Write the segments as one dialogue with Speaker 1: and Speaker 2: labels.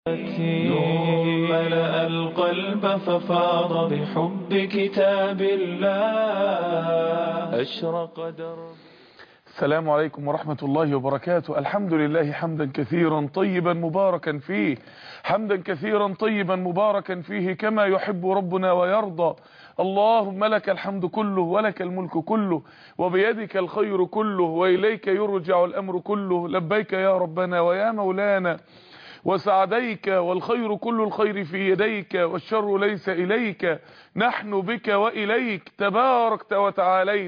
Speaker 1: نور ملأ القلب ففاض بحب كتاب الله أشرق درب
Speaker 2: السلام عليكم ورحمة الله وبركاته الحمد لله حمدا كثيرا طيبا مباركا فيه حمدا كثيرا طيبا مباركا فيه كما يحب ربنا ويرضى اللهم لك الحمد كله ولك الملك كله وبيدك الخير كله وإليك يرجع الأمر كله لبيك يا ربنا ويا مولانا وسعديك والخير كل الخير في يديك والشر ليس إليك نحن بك وإليك تباركت وتعاليت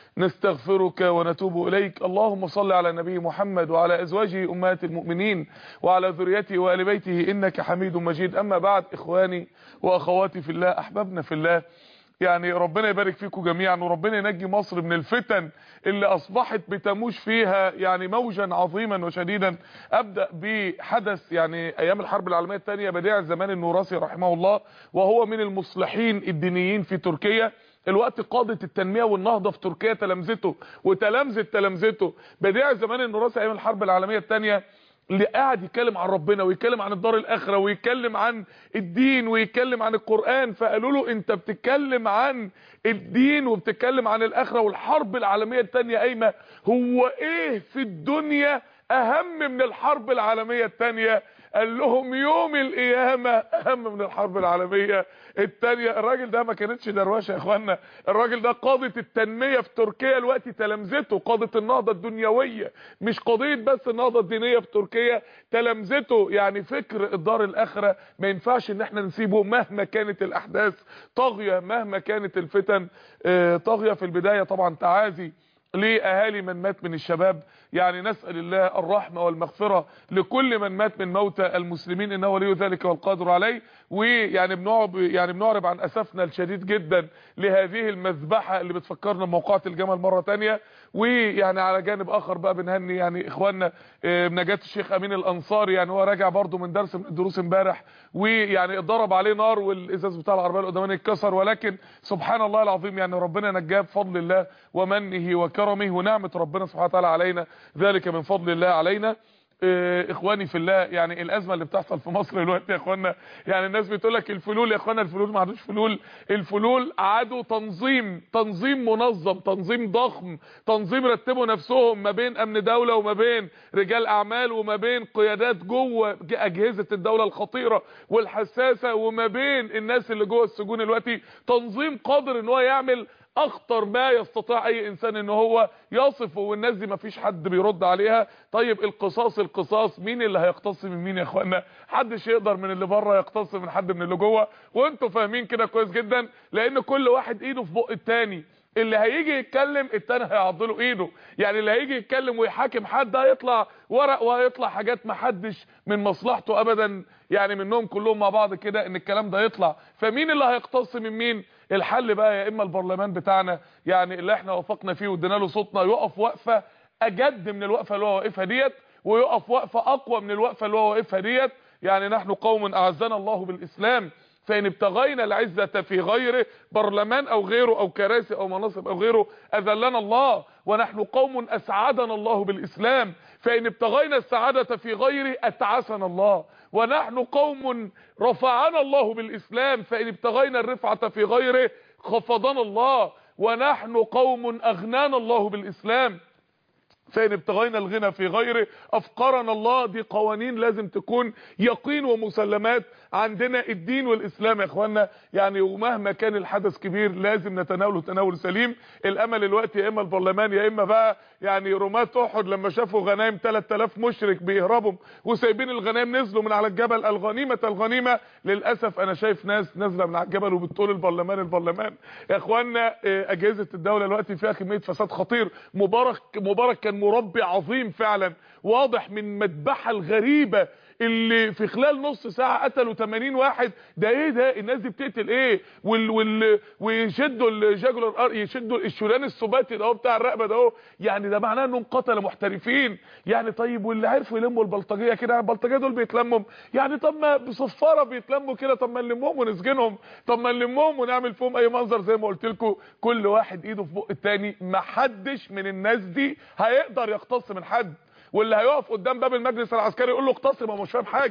Speaker 2: نستغفرك ونتوب إليك اللهم صل على نبي محمد وعلى أزواجه أمهات المؤمنين وعلى ذريته وآل بيته إنك حميد مجيد أما بعد إخواني وأخواتي في الله أحبابنا في الله يعني ربنا يبارك فيكم جميعا وربنا ينجي مصر من الفتن اللي اصبحت بتموج فيها يعني موجا عظيما وشديدا ابدا بحدث يعني ايام الحرب العالميه الثانيه بديع الزمان النوراسي رحمه الله وهو من المصلحين الدينيين في تركيا الوقت قادة التنمية والنهضة في تركيا تلامذته وتلامذت تلامذته بديع الزمان النوراسي ايام الحرب العالمية الثانيه اللي قاعد يتكلم عن ربنا ويتكلم عن الدار الاخره ويتكلم عن الدين ويتكلم عن القرآن فقالوا له انت بتتكلم عن الدين وبتتكلم عن الاخره والحرب العالميه الثانيه قايمه هو ايه في الدنيا اهم من الحرب العالميه الثانيه قال لهم يوم القيامه اهم من الحرب العالميه الثانيه الراجل ده ما كانتش دروشه يا اخوانا الراجل ده قاده التنميه في تركيا الوقت تلامذته قاده النهضه الدنيويه مش قضيه بس النهضه الدينيه في تركيا تلامذته يعني فكر الدار الاخره ما ينفعش ان احنا نسيبه مهما كانت الاحداث طاغيه مهما كانت الفتن طاغيه في البدايه طبعا تعازي لاهالي من مات من الشباب يعني نسال الله الرحمه والمغفره لكل من مات من موتى المسلمين انه ولي ذلك والقادر عليه ويعني بنعرب يعني بنعرب عن اسفنا الشديد جدا لهذه المذبحه اللي بتفكرنا بموقعه الجمل مره ثانيه ويعني على جانب اخر بقى بنهني يعني اخواننا بنجاه الشيخ امين الانصاري يعني هو راجع برده من درس من الدروس امبارح ويعني اتضرب عليه نار والازاز بتاع العربيه القدامانيه اتكسر ولكن سبحان الله العظيم يعني ربنا نجاه بفضل الله ومنه وكرمه ونعمه ربنا سبحانه وتعالى علينا ذلك من فضل الله علينا اخواني في الله يعني الازمه اللي بتحصل في مصر دلوقتي يا اخوانا يعني الناس بتقول لك الفلول يا اخوانا الفلول ما عندوش فلول الفلول عادوا تنظيم تنظيم منظم تنظيم ضخم تنظيم رتبوا نفسهم ما بين امن دوله وما بين رجال اعمال وما بين قيادات جوه اجهزه الدوله الخطيره والحساسه وما بين الناس اللي جوه السجون دلوقتي تنظيم قادر ان هو يعمل اخطر ما يستطيع اي انسان ان هو يصفه والناس دي مفيش حد بيرد عليها طيب القصاص القصاص مين اللي هيقتص من مين يا اخوانا حدش يقدر من اللي بره يقتص من حد من اللي جوه وانتوا فاهمين كده كويس جدا لان كل واحد ايده في بق التاني اللي هيجي يتكلم التاني هيعض له ايده يعني اللي هيجي يتكلم ويحاكم حد هيطلع ورق وهيطلع حاجات ما حدش من مصلحته ابدا يعني منهم كلهم مع بعض كده ان الكلام ده يطلع فمين اللي هيقتص من مين الحل بقى يا اما البرلمان بتاعنا يعني اللي احنا وافقنا فيه وادينا له صوتنا يقف وقفه اجد من الوقفه اللي هو واقفها ديت ويقف وقفه اقوى من الوقفه اللي هو واقفها ديت يعني نحن قوم اعزنا الله بالاسلام فان ابتغينا العزة في غيره برلمان او غيره او كراسي او مناصب او غيره اذلنا الله ونحن قوم اسعدنا الله بالاسلام فان ابتغينا السعادة في غيره اتعسنا الله ونحن قوم رفعنا الله بالاسلام فان ابتغينا الرفعة في غيره خفضنا الله ونحن قوم اغنانا الله بالاسلام فإن ابتغينا الغنى في غيره أفقرنا الله دي قوانين لازم تكون يقين ومسلمات عندنا الدين والإسلام يا إخوانا يعني ومهما كان الحدث كبير لازم نتناوله تناول سليم الأمل الوقت يا إما البرلمان يا إما بقى يعني رماة أحد لما شافوا غنايم 3000 مشرك بيهربوا وسايبين الغنايم نزلوا من على الجبل الغنيمة الغنيمة للأسف أنا شايف ناس نازلة من على الجبل وبتقول البرلمان البرلمان يا إخوانا أجهزة الدولة الوقت فيها كمية فساد خطير مبارك مبارك كان مربي عظيم فعلا واضح من مذبحه الغريبه اللي في خلال نص ساعه قتلوا 80 واحد ده ايه ده الناس دي بتقتل ايه وال وال ويشدوا الجاجولار يشدوا الشريان السباتي ده بتاع الرقبه ده يعني ده معناه انهم قتله محترفين يعني طيب واللي عرفوا يلموا البلطجيه كده البلطجيه دول بيتلموا يعني طب ما بصفاره بيتلموا كده طب ما نلمهم ونسجنهم طب ما نلمهم ونعمل فيهم اي منظر زي ما قلت لكم كل واحد ايده في بق التاني ما حدش من الناس دي هيقدر يقتص من حد واللي هيقف قدام باب المجلس العسكري يقول له اقتص ما مش فاهم حاجه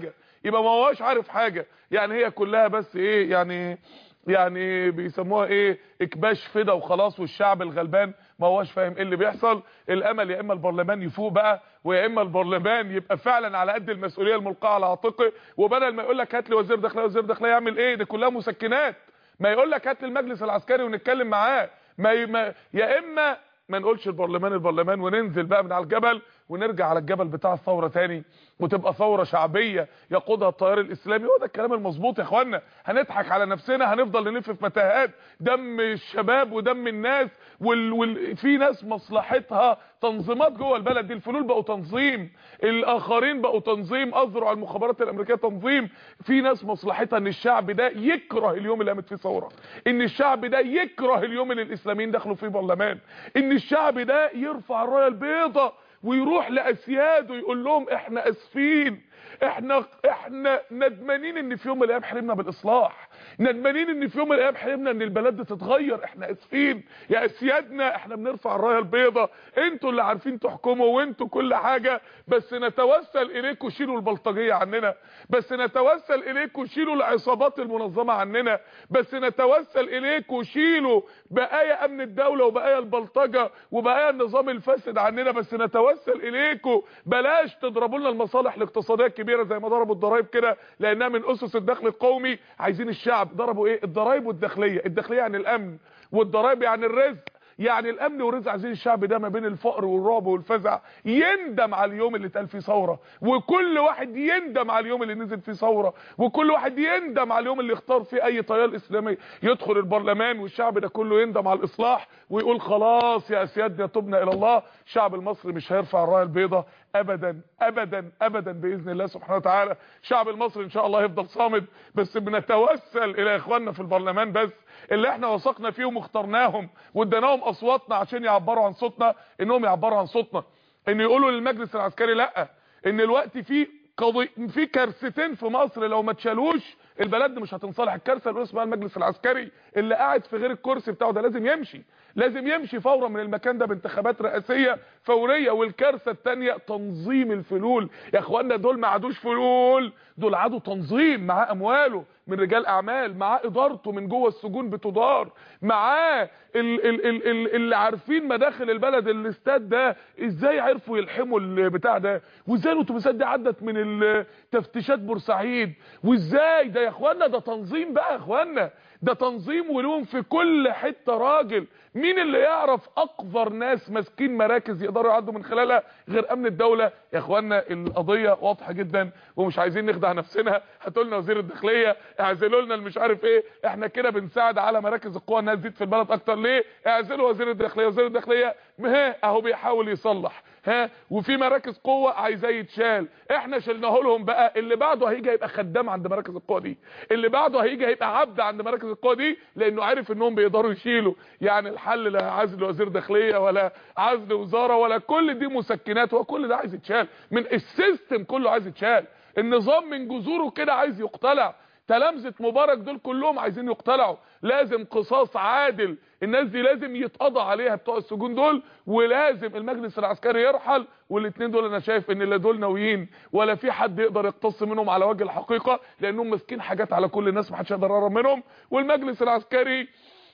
Speaker 2: يبقى ما هوش عارف حاجه يعني هي كلها بس ايه يعني يعني بيسموها ايه اكباش فدا وخلاص والشعب الغلبان ما هوش فاهم ايه اللي بيحصل الامل يا اما البرلمان يفوق بقى ويا اما البرلمان يبقى فعلا على قد المسؤوليه الملقاه على عاتقه وبدل ما يقول لك هات لي وزير داخليه وزير داخليه يعمل ايه دي كلها مسكنات ما يقول لك هات لي المجلس العسكري ونتكلم معاه ما, ي... ما يا اما ما نقولش البرلمان البرلمان وننزل بقى من على الجبل ونرجع على الجبل بتاع الثوره تاني وتبقى ثوره شعبيه يقودها التيار الاسلامي هو ده الكلام المظبوط يا اخوانا هنضحك على نفسنا هنفضل نلف في متاهات دم الشباب ودم الناس وال... وال... في ناس مصلحتها تنظيمات جوه البلد دي الفلول بقوا تنظيم الاخرين بقوا تنظيم اذرع المخابرات الامريكيه تنظيم في ناس مصلحتها ان الشعب ده يكره اليوم اللي قامت فيه ثوره ان الشعب ده يكره اليوم اللي الاسلاميين دخلوا فيه برلمان ان الشعب ده يرفع الرايه البيضاء ويروح لاسياده يقول لهم احنا اسفين احنا احنا ندمانين ان في يوم من الايام حلمنا بالاصلاح ندمانين ان في يوم من الايام حلمنا ان البلد دي تتغير احنا اسفين يا اسيادنا احنا بنرفع الرايه البيضاء انتوا اللي عارفين تحكموا وانتوا كل حاجه بس نتوسل اليكم شيلوا البلطجيه عننا بس نتوسل اليكم شيلوا العصابات المنظمه عننا بس نتوسل اليكم شيلوا بقايا امن الدوله وبقايا البلطجه وبقايا النظام الفاسد عننا بس نتوسل اليكم بلاش تضربوا لنا المصالح الاقتصاديه الكبيره زي ما ضربوا الضرايب كده لانها من اسس الدخل القومي عايزين الشعب ضربوا ايه الضرايب والداخليه الداخليه يعني الامن والضرايب يعني الرزق يعني الامن والرزق عايزين الشعب ده ما بين الفقر والرعب والفزع يندم على اليوم اللي اتقال فيه ثوره وكل واحد يندم على اليوم اللي نزل فيه ثوره وكل واحد يندم على اليوم اللي اختار فيه اي تيار اسلامي يدخل البرلمان والشعب ده كله يندم على الاصلاح ويقول خلاص يا اسيادنا تبنا الى الله الشعب المصري مش هيرفع الرايه البيضاء ابدا ابدا ابدا باذن الله سبحانه وتعالى الشعب المصري ان شاء الله هيفضل صامد بس بنتوسل الى اخواننا في البرلمان بس اللي احنا وثقنا فيهم واخترناهم واديناهم اصواتنا عشان يعبروا عن صوتنا انهم يعبروا عن صوتنا ان يقولوا للمجلس العسكري لا ان الوقت في قضي في كارثتين في مصر لو ما اتشالوش البلد مش هتنصلح الكارثه اللي اسمها المجلس العسكري اللي قاعد في غير الكرسي بتاعه ده لازم يمشي لازم يمشي فورا من المكان ده بانتخابات رئاسيه فوريه والكارثه الثانيه تنظيم الفلول يا اخوانا دول ما عادوش فلول دول عادوا تنظيم معاه امواله من رجال اعمال معاه ادارته من جوه السجون بتدار معاه ال ال ال ال اللي عارفين مداخل البلد الاستاد ده ازاي عرفوا يلحموا البتاع ده وازاي الاتوبيسات دي عدت من تفتيشات بورسعيد وازاي ده يا اخوانا ده تنظيم بقى يا اخوانا ده تنظيم ولوم في كل حته راجل مين اللي يعرف اقذر ناس ماسكين مراكز يقدروا يعدوا من خلالها غير امن الدوله يا اخوانا القضيه واضحه جدا ومش عايزين نخدع نفسنا هاتوا لنا وزير الداخليه اعزلوا لنا مش عارف ايه احنا كده بنساعد على مراكز القوى انها تزيد في البلد اكتر ليه اعزلوا وزير الداخليه وزير الداخليه ها اهو بيحاول يصلح ها وفي مراكز قوه عايزاه يتشال احنا شلناه لهم بقى اللي بعده هيجي هيبقى خدام عند مراكز القوه دي اللي بعده هيجي هيبقى عبد عند مراكز القوه دي لانه عارف انهم بيقدروا يشيلوا يعني الحل لا عزل وزير داخليه ولا عزل وزاره ولا كل دي مسكنات وكل ده عايز يتشال من السيستم كله عايز يتشال النظام من جذوره كده عايز يقتلع تلامذه مبارك دول كلهم عايزين يقتلعوا لازم قصاص عادل الناس دي لازم يتقضى عليها بتوع السجون دول ولازم المجلس العسكري يرحل والاثنين دول انا شايف ان لا دول ناويين ولا في حد يقدر يقتص منهم على وجه الحقيقه لانهم ماسكين حاجات على كل الناس ما حدش يقدر يقرب منهم والمجلس العسكري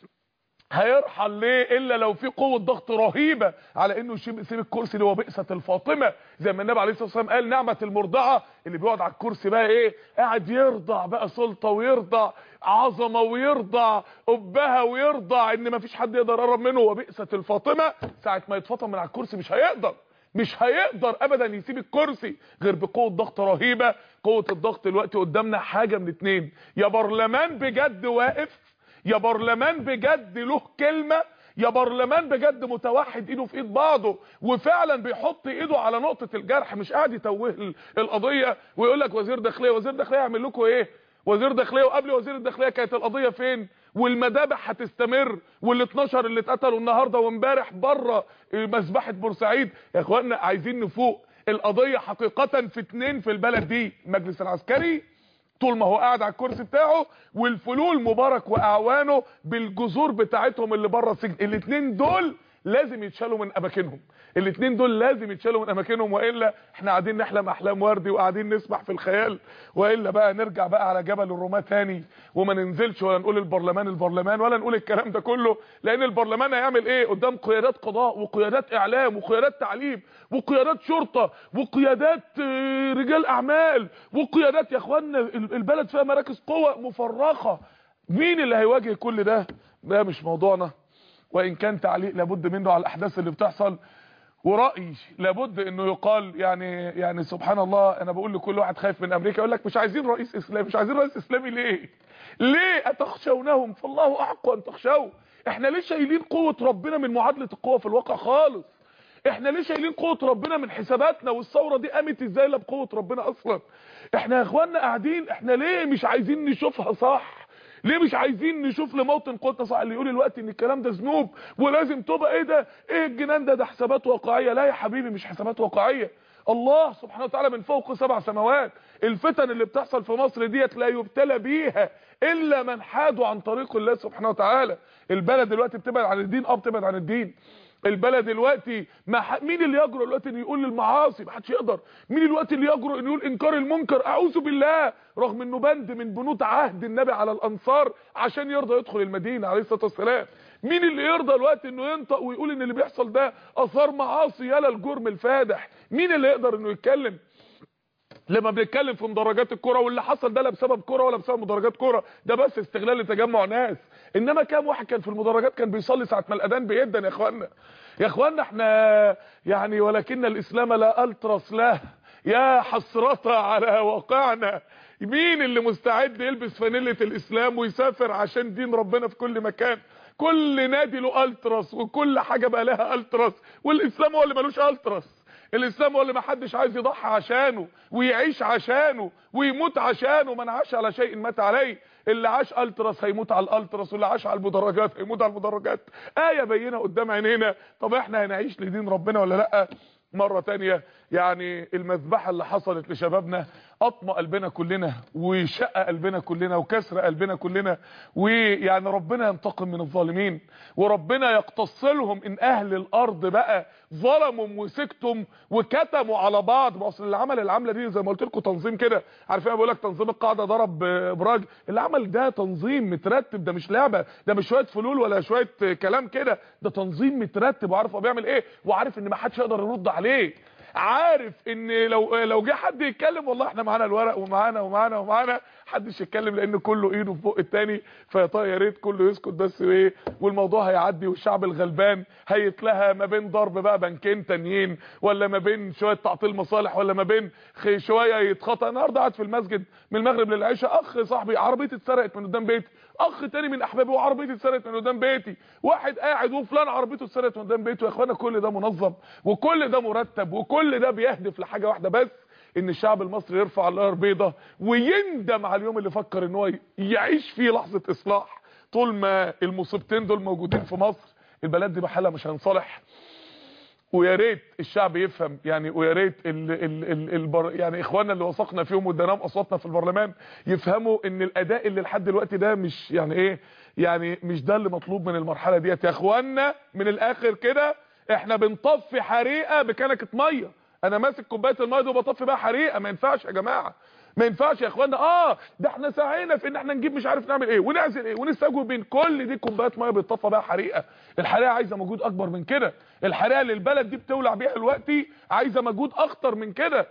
Speaker 2: هيرحل ليه الا لو في قوه ضغط رهيبه على انه يسيب الكرسي اللي هو بئسه الفاطمه زي ما النبي عليه الصلاه والسلام قال نعمه المرضعه اللي بيقعد على الكرسي بقى ايه قاعد يرضع بقى سلطه ويرضع عظمه ويرضع ابها ويرضع ان ما فيش حد يقدر يقرب منه وبئسه الفاطمه ساعه ما يتفطم من على الكرسي مش هيقدر مش هيقدر ابدا يسيب الكرسي غير بقوه ضغط رهيبه قوه الضغط دلوقتي قدامنا حاجه من اتنين يا برلمان بجد واقف يا برلمان بجد له كلمة يا برلمان بجد متوحد ايده في ايد بعضه وفعلا بيحط ايده على نقطة الجرح مش قاعد يتوه القضية ويقول لك وزير داخلية وزير داخلية يعمل لكم ايه وزير داخلية وقبل وزير الداخلية كانت القضية فين والمذابح هتستمر وال 12 اللي اتقتلوا النهارده وامبارح بره مذبحه بورسعيد يا اخوانا عايزين نفوق القضيه حقيقه في اتنين في البلد دي المجلس العسكري طول ما هو قاعد على الكرسي بتاعه والفلول مبارك واعوانه بالجذور بتاعتهم اللي بره السجن الاثنين دول لازم يتشالوا من اماكنهم الاثنين دول لازم يتشالوا من اماكنهم والا احنا قاعدين نحلم احلام وردي وقاعدين نسبح في الخيال والا بقى نرجع بقى على جبل الرماة تاني وما ننزلش ولا نقول البرلمان البرلمان ولا نقول الكلام ده كله لان البرلمان هيعمل ايه قدام قيادات قضاء وقيادات اعلام وقيادات تعليم وقيادات شرطه وقيادات آه، رجال اعمال وقيادات يا اخوانا البلد فيها مراكز قوة مفرخه مين اللي هيواجه كل ده ده مش موضوعنا وان كان تعليق لابد منه على الاحداث اللي بتحصل ورأي لابد انه يقال يعني يعني سبحان الله انا بقول لكل واحد خايف من امريكا يقول لك مش عايزين رئيس اسلامي مش عايزين رئيس اسلامي ليه ليه اتخشونهم فالله احق ان تخشوه احنا ليه شايلين قوة ربنا من معادلة القوة في الواقع خالص احنا ليه شايلين قوة ربنا من حساباتنا والثورة دي قامت ازاي لا بقوة ربنا اصلا احنا يا اخوانا قاعدين احنا ليه مش عايزين نشوفها صح ليه مش عايزين نشوف لموطن قوتنا صح اللي يقول الوقت ان الكلام ده ذنوب ولازم تبقى ايه ده ايه الجنان ده ده حسابات واقعيه لا يا حبيبي مش حسابات واقعيه الله سبحانه وتعالى من فوق سبع سماوات الفتن اللي بتحصل في مصر ديت لا يبتلى بيها الا من حادوا عن طريق الله سبحانه وتعالى البلد دلوقتي بتبعد عن الدين اه بتبعد عن الدين البلد دلوقتي ما ح... مين اللي يجرؤ دلوقتي انه يقول المعاصي ما حدش يقدر مين الوقت اللي يجرؤ انه يقول انكار المنكر اعوذ بالله رغم انه بند من بنود عهد النبي على الانصار عشان يرضى يدخل المدينه عليه الصلاه والسلام مين اللي يرضى الوقت انه ينطق ويقول ان اللي بيحصل ده اثار معاصي يلا الجرم الفادح مين اللي يقدر انه يتكلم لما بنتكلم في مدرجات الكرة واللي حصل ده لا بسبب كرة ولا بسبب مدرجات كرة ده بس استغلال لتجمع ناس انما كام واحد كان في المدرجات كان بيصلي ساعه ما الاذان بيدن يا اخوانا يا اخوانا احنا يعني ولكن الاسلام لا الترس له يا حسرة على واقعنا مين اللي مستعد يلبس فانيلة الاسلام ويسافر عشان دين ربنا في كل مكان كل نادي له الترس وكل حاجة بقى لها الترس والاسلام هو اللي ملوش الترس الاسلام هو اللي ما حدش عايز يضحي عشانه ويعيش عشانه ويموت عشانه من عاش على شيء مات عليه اللي عاش التراس هيموت على الالتراس واللي عاش على المدرجات هيموت على المدرجات ايه بينه قدام عينينا طب احنا هنعيش لدين ربنا ولا لا مرة تانية يعني المذبحة اللي حصلت لشبابنا اطمأ قلبنا كلنا وشق قلبنا كلنا وكسر قلبنا كلنا ويعني ربنا ينتقم من الظالمين وربنا يقتص لهم ان اهل الارض بقى ظلموا وسكتم وكتموا على بعض ما اصل اللي عمل العمله دي زي ما قلت لكم تنظيم كده عارفين بقول لك تنظيم القاعده ضرب براج اللي عمل ده تنظيم مترتب ده مش لعبه ده مش شويه فلول ولا شويه كلام كده ده تنظيم مترتب وعارف هو بيعمل ايه وعارف ان ما حدش يقدر يرد عليه عارف ان لو لو جه حد يتكلم والله احنا معانا الورق ومعانا ومعانا ومعانا محدش يتكلم لان كله ايده في بق التاني فيا ريت كله يسكت بس ايه والموضوع هيعدي والشعب الغلبان هيتلهى ما بين ضرب بقى بنكين تانيين ولا ما بين شويه تعطيل مصالح ولا ما بين شويه يتخطى النهارده قاعد في المسجد من المغرب للعشاء اخ صاحبي عربيتي اتسرقت من قدام بيتي اخ تاني من احبابي وعربيتي اتسرقت من قدام بيتي واحد قاعد وفلان عربيته اتسرقت من قدام بيته يا اخوانا كل ده منظم وكل ده مرتب وكل ده بيهدف لحاجه واحده بس ان الشعب المصري يرفع النار بيضه ويندم على اليوم اللي فكر ان هو يعيش فيه لحظه اصلاح طول ما المصيبتين دول موجودين في مصر البلد دي بحالها مش هنصلح ويا ريت الشعب يفهم يعني ويا ريت ال ال ال البر يعني اخواننا اللي وثقنا فيهم واديناهم اصواتنا في البرلمان يفهموا ان الاداء اللي لحد دلوقتي ده مش يعني ايه يعني مش ده اللي مطلوب من المرحله ديت يا اخواننا من الاخر كده احنا بنطفي حريقه بكنكه ميه انا ماسك كوبايه الميه دي وبطفي بيها حريقه ما ينفعش يا جماعه ما ينفعش يا اخوانا اه ده احنا سعينا في ان احنا نجيب مش عارف نعمل ايه ونعزل ايه ونستجوب بين كل دي كوبايات ميه بيتطفى بيها حريقه الحريقه عايزه مجهود اكبر من كده الحريقه اللي البلد دي بتولع بيها دلوقتي عايزه مجهود اخطر من كده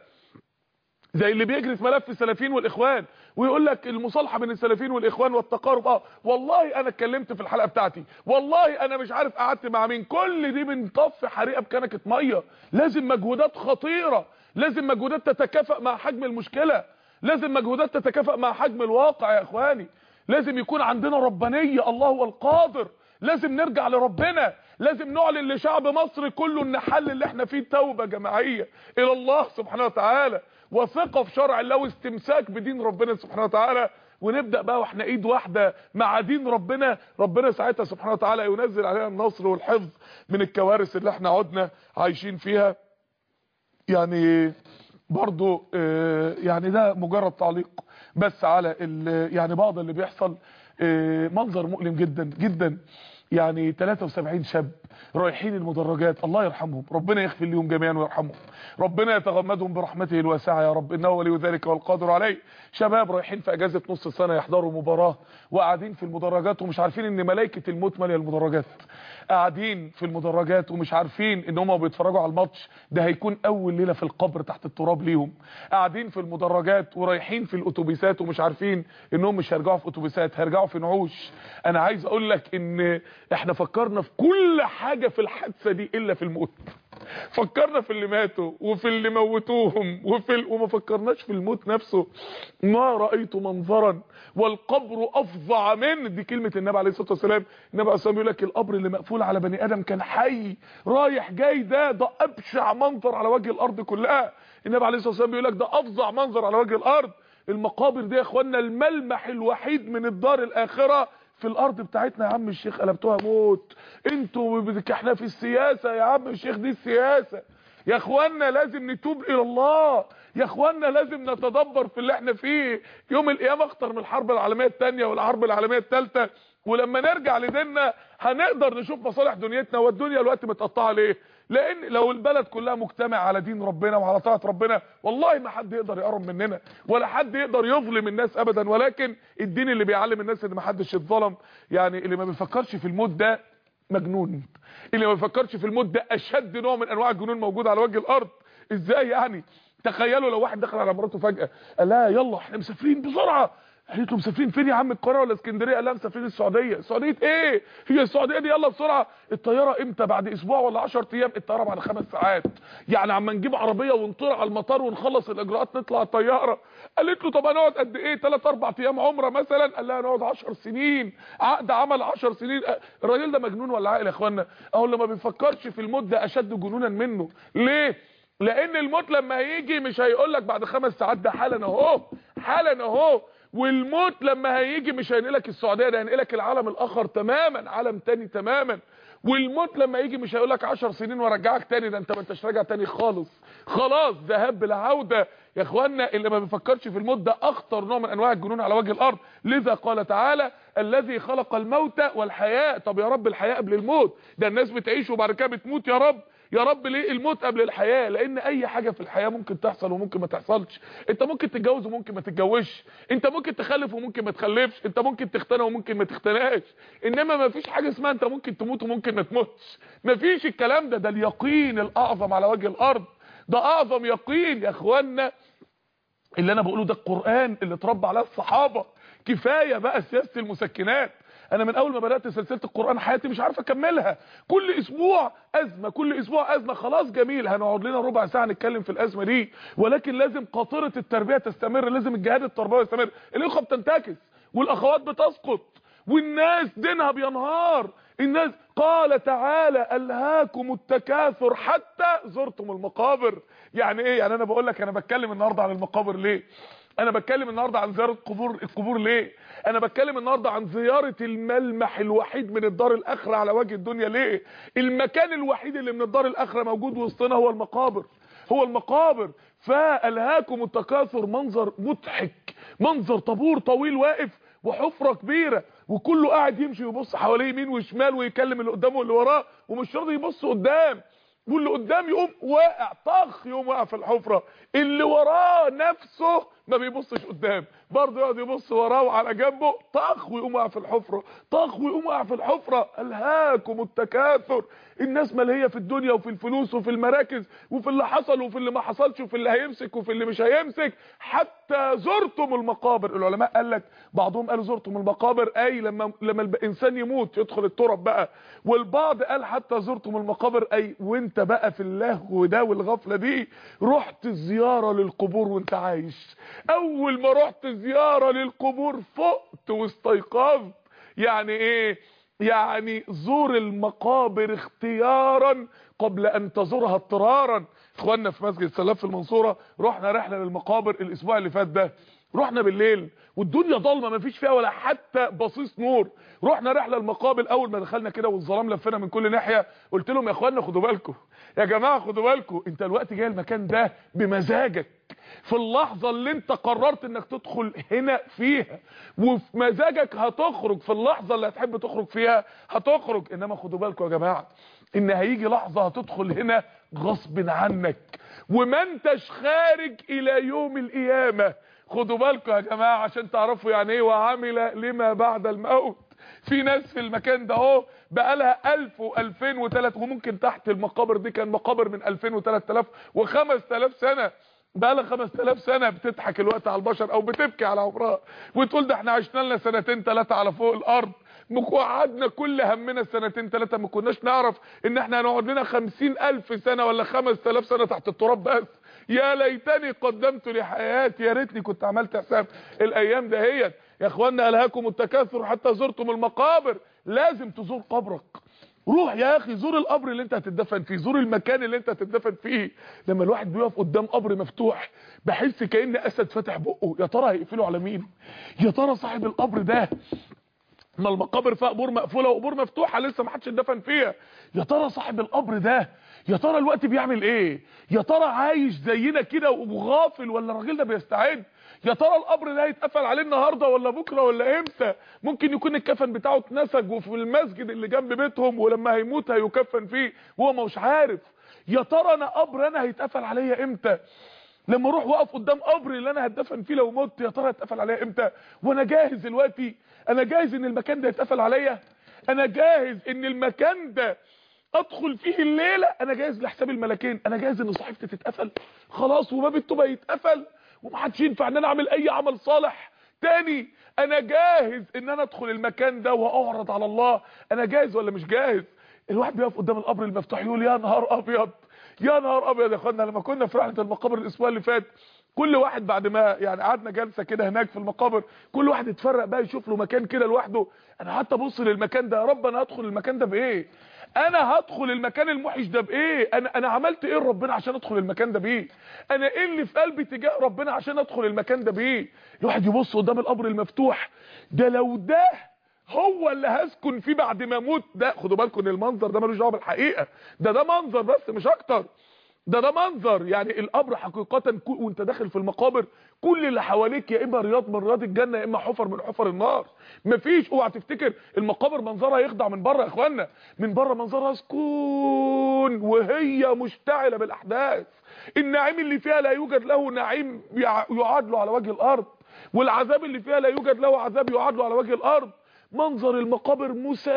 Speaker 2: زي اللي بيجري في ملف السلفيين والاخوان ويقول لك المصالحه بين السلفيين والاخوان والتقارب اه والله انا اتكلمت في الحلقه بتاعتي والله انا مش عارف قعدت مع مين كل دي بنطفي حريقه بكنكه ميه لازم مجهودات خطيره لازم مجهودات تتكافئ مع حجم المشكله لازم مجهودات تتكافئ مع حجم الواقع يا اخواني لازم يكون عندنا ربانيه الله هو القادر لازم نرجع لربنا لازم نعلن لشعب مصر كله ان حل اللي احنا فيه توبه جماعيه الى الله سبحانه وتعالى وثقه في شرع الله واستمساك بدين ربنا سبحانه وتعالى ونبدا بقى واحنا ايد واحده مع دين ربنا ربنا ساعتها سبحانه وتعالى ينزل علينا النصر والحفظ من الكوارث اللي احنا عدنا عايشين فيها يعني برضو اه يعني ده مجرد تعليق بس على يعني بعض اللي بيحصل اه منظر مؤلم جدا جدا يعني 73 شاب رايحين المدرجات الله يرحمهم ربنا يغفر لهم جميعا ويرحمهم ربنا يتغمدهم برحمته الواسعه يا رب انه ولي ذلك والقادر عليه شباب رايحين في اجازه نص سنه يحضروا مباراه وقاعدين في المدرجات ومش عارفين ان ملائكه الموت ماليه المدرجات قاعدين في المدرجات ومش عارفين ان هم بيتفرجوا على الماتش ده هيكون اول ليله في القبر تحت التراب ليهم قاعدين في المدرجات ورايحين في الاتوبيسات ومش عارفين انهم مش هيرجعوا في اتوبيسات هيرجعوا في نعوش انا عايز اقول لك ان احنا فكرنا في كل حاجه في الحادثه دي الا في الموت فكرنا في اللي ماتوا وفي اللي موتوهم وفي ال... وما فكرناش في الموت نفسه ما رأيت منظرا والقبر افظع من دي كلمة النبي عليه الصلاة والسلام النبي عليه الصلاة والسلام يقول لك القبر اللي مقفول على بني ادم كان حي رايح جاي ده ده ابشع منظر على وجه الارض كلها النبي عليه الصلاة والسلام بيقول لك ده افظع منظر على وجه الارض المقابر دي يا اخوانا الملمح الوحيد من الدار الاخره في الارض بتاعتنا يا عم الشيخ قلبتوها موت انتوا احنا في السياسة يا عم الشيخ دي السياسة يا اخوانا لازم نتوب الى الله يا اخوانا لازم نتدبر في اللي احنا فيه يوم القيامه اخطر من الحرب العالميه الثانيه والحرب العالميه الثالثه ولما نرجع لديننا هنقدر نشوف مصالح دنيتنا والدنيا الوقت متقطعه ليه لان لو البلد كلها مجتمع على دين ربنا وعلى طاعه ربنا والله ما حد يقدر يقرب مننا ولا حد يقدر يظلم الناس ابدا ولكن الدين اللي بيعلم الناس ان ما حدش يتظلم يعني اللي ما بيفكرش في الموت ده مجنون اللي ما بيفكرش في الموت ده اشد نوع من انواع الجنون موجود على وجه الارض ازاي يعني تخيلوا لو واحد دخل على مراته فجاه قال لها يلا احنا مسافرين بسرعه قالت له مسافرين فين يا عم القاهره ولا اسكندريه قال لها مسافرين السعوديه السعوديه ايه هي السعوديه دي يلا بسرعه الطياره امتى بعد اسبوع ولا 10 ايام الطياره بعد خمس ساعات يعني عما نجيب عربيه ونطير على المطار ونخلص الاجراءات نطلع الطياره قالت له طب هنقعد قد ايه 3 4 ايام عمره مثلا قال لها هنقعد 10 سنين عقد عمل 10 سنين الراجل ده مجنون ولا عاقل يا اخوانا اهو اللي ما بيفكرش في الموت ده اشد جنونا منه ليه لان الموت لما هيجي مش هيقول لك بعد خمس ساعات ده حالا اهو حالا اهو والموت لما هيجي مش هينقلك السعوديه ده هينقلك العالم الاخر تماما عالم تاني تماما والموت لما يجي مش هيقول لك 10 سنين وارجعك تاني ده انت ما انتش راجع تاني خالص خلاص ذهاب بلا عوده يا اخوانا اللي ما بيفكرش في الموت ده اخطر نوع من انواع الجنون على وجه الارض لذا قال تعالى الذي خلق الموت والحياه طب يا رب الحياه قبل الموت ده الناس بتعيش وبعد كده بتموت يا رب يا رب ليه الموت قبل الحياة لان اي حاجة في الحياة ممكن تحصل وممكن ما تحصلش انت ممكن تتجوز وممكن ما تتجوزش انت ممكن تخلف وممكن ما تخلفش انت ممكن تختنى وممكن ما تختناش انما ما فيش حاجة اسمها انت ممكن تموت وممكن ما تموتش ما فيش الكلام ده ده اليقين الاعظم على وجه الارض ده اعظم يقين يا اخوانا اللي انا بقوله ده القرآن اللي اتربى عليه الصحابة كفاية بقى سياسة المسكنات انا من اول ما بدات سلسله القران حياتي مش عارف اكملها كل اسبوع ازمه كل اسبوع ازمه خلاص جميل هنقعد لنا ربع ساعه نتكلم في الازمه دي ولكن لازم قاطره التربيه تستمر لازم الجهاد التربوي يستمر الاخوه بتنتكس والاخوات بتسقط والناس دينها بينهار الناس قال تعالى الهاكم التكاثر حتى زرتم المقابر يعني ايه يعني انا بقول لك انا بتكلم النهارده عن المقابر ليه انا بتكلم النهارده عن زياره قبور القبور ليه انا بتكلم النهارده عن زياره الملمح الوحيد من الدار الاخره على وجه الدنيا ليه المكان الوحيد اللي من الدار الاخره موجود وسطنا هو المقابر هو المقابر فالهاكم التكاثر منظر مضحك منظر طابور طويل واقف وحفره كبيره وكله قاعد يمشي ويبص حواليه يمين وشمال ويكلم اللي قدامه واللي وراه ومش راضي يبص قدام واللي قدام يقوم واقع طخ يقوم واقع في الحفره اللي وراه نفسه ما بيبصش قدام برضه يقعد يبص وراه وعلى جنبه طخ ويقوم واقع في الحفره طخ ويقوم واقع في الحفره الهاكم التكاثر الناس ملهيه في الدنيا وفي الفلوس وفي المراكز وفي اللي حصل وفي اللي ما حصلش وفي اللي هيمسك وفي اللي مش هيمسك حتى زرتم المقابر العلماء قال لك بعضهم قالوا زرتم المقابر اي لما لما الانسان يموت يدخل التراب بقى والبعض قال حتى زرتم المقابر اي وانت بقى في اللهو ده والغفله دي رحت زياره للقبور وانت عايش اول ما رحت زياره للقبور فقت واستيقظت يعني ايه يعني زور المقابر اختيارا قبل ان تزورها اضطرارا اخواننا في مسجد سلاف في المنصورة رحنا رحلة للمقابر الاسبوع اللي فات ده رحنا بالليل والدنيا ضلمه ما فيش فيها ولا حتى بصيص نور رحنا رحله المقابل اول ما دخلنا كده والظلام لفنا من كل ناحيه قلت لهم يا اخوانا خدوا بالكم يا جماعه خدوا بالكم انت الوقت جاي المكان ده بمزاجك في اللحظه اللي انت قررت انك تدخل هنا فيها وفي مزاجك هتخرج في اللحظه اللي هتحب تخرج فيها هتخرج انما خدوا بالكم يا جماعه ان هيجي لحظه هتدخل هنا غصب عنك وما انتش خارج الى يوم القيامه خدوا بالكم يا جماعه عشان تعرفوا يعني ايه وعمل لما بعد الموت في ناس في المكان ده اهو بقى لها 1000 و2000 و3000 وممكن تحت المقابر دي كان مقابر من 2000 و3000 و5000 سنه بقى لها 5000 سنه بتضحك الوقت على البشر او بتبكي على عمرها وتقول ده احنا عشنا لنا سنتين ثلاثه على فوق الارض وقعدنا كل همنا سنتين ثلاثه ما كناش نعرف ان احنا هنقعد لنا 50000 سنه ولا 5000 سنه تحت التراب بس يا ليتني قدمت لحياتي يا ريتني كنت عملت حساب الايام دهيت يا اخوانا الهاكم التكاثر حتى زرتم المقابر لازم تزور قبرك روح يا اخي زور القبر اللي انت هتدفن فيه زور المكان اللي انت هتدفن فيه لما الواحد بيقف قدام قبر مفتوح بحس كأن اسد فاتح بقه يا ترى هيقفله على مين يا ترى صاحب القبر ده ما المقابر فيها قبور مقفوله وقبور مفتوحه لسه ما حدش اتدفن فيها يا ترى صاحب القبر ده يا ترى الوقت بيعمل ايه يا ترى عايش زينا كده وغافل ولا الراجل ده بيستعد يا ترى القبر ده هيتقفل عليه النهارده ولا بكره ولا امتى ممكن يكون الكفن بتاعه اتنسج وفي المسجد اللي جنب بيتهم ولما هيموت هيكفن فيه وهو مش عارف يا ترى انا قبر انا هيتقفل عليا امتى لما اروح واقف قدام قبر اللي انا هتدفن فيه لو مت يا ترى هيتقفل عليا امتى وانا جاهز دلوقتي انا جاهز ان المكان ده يتقفل عليا انا جاهز ان المكان ده ادخل فيه الليله انا جاهز لحساب الملكين انا جاهز ان صحيفتي تتقفل خلاص وباب التوبه يتقفل ومحدش ينفع ان انا اعمل اي عمل صالح تاني انا جاهز ان انا ادخل المكان ده واعرض على الله انا جاهز ولا مش جاهز الواحد بيقف قدام القبر المفتوح يقول يا نهار ابيض يا نهار ابيض يا اخوانا لما كنا في رحله المقابر الاسبوع اللي فات كل واحد بعد ما يعني قعدنا جلسه كده هناك في المقابر كل واحد اتفرق بقى يشوف له مكان كده لوحده انا قعدت ابص للمكان ده يا رب انا هدخل المكان ده بايه انا هدخل المكان الموحش ده بايه انا انا عملت ايه لربنا عشان ادخل المكان ده بايه انا ايه اللي في قلبي تجاه ربنا عشان ادخل المكان ده بايه الواحد يبص قدام القبر المفتوح ده لو ده هو اللي هسكن فيه بعد ما اموت ده خدوا بالكم ان المنظر ده ملوش دعوه بالحقيقه ده ده منظر بس مش اكتر ده ده منظر يعني القبر حقيقة وانت داخل في المقابر كل اللي حواليك يا اما رياض من رياض الجنة يا اما حفر من حفر النار مفيش اوعى تفتكر المقابر منظرها يخدع من بره يا اخوانا من بره منظرها سكون وهي مشتعلة بالاحداث النعيم اللي فيها لا يوجد له نعيم يعادله على وجه الارض والعذاب اللي فيها لا يوجد له عذاب يعادله على وجه الارض منظر المقابر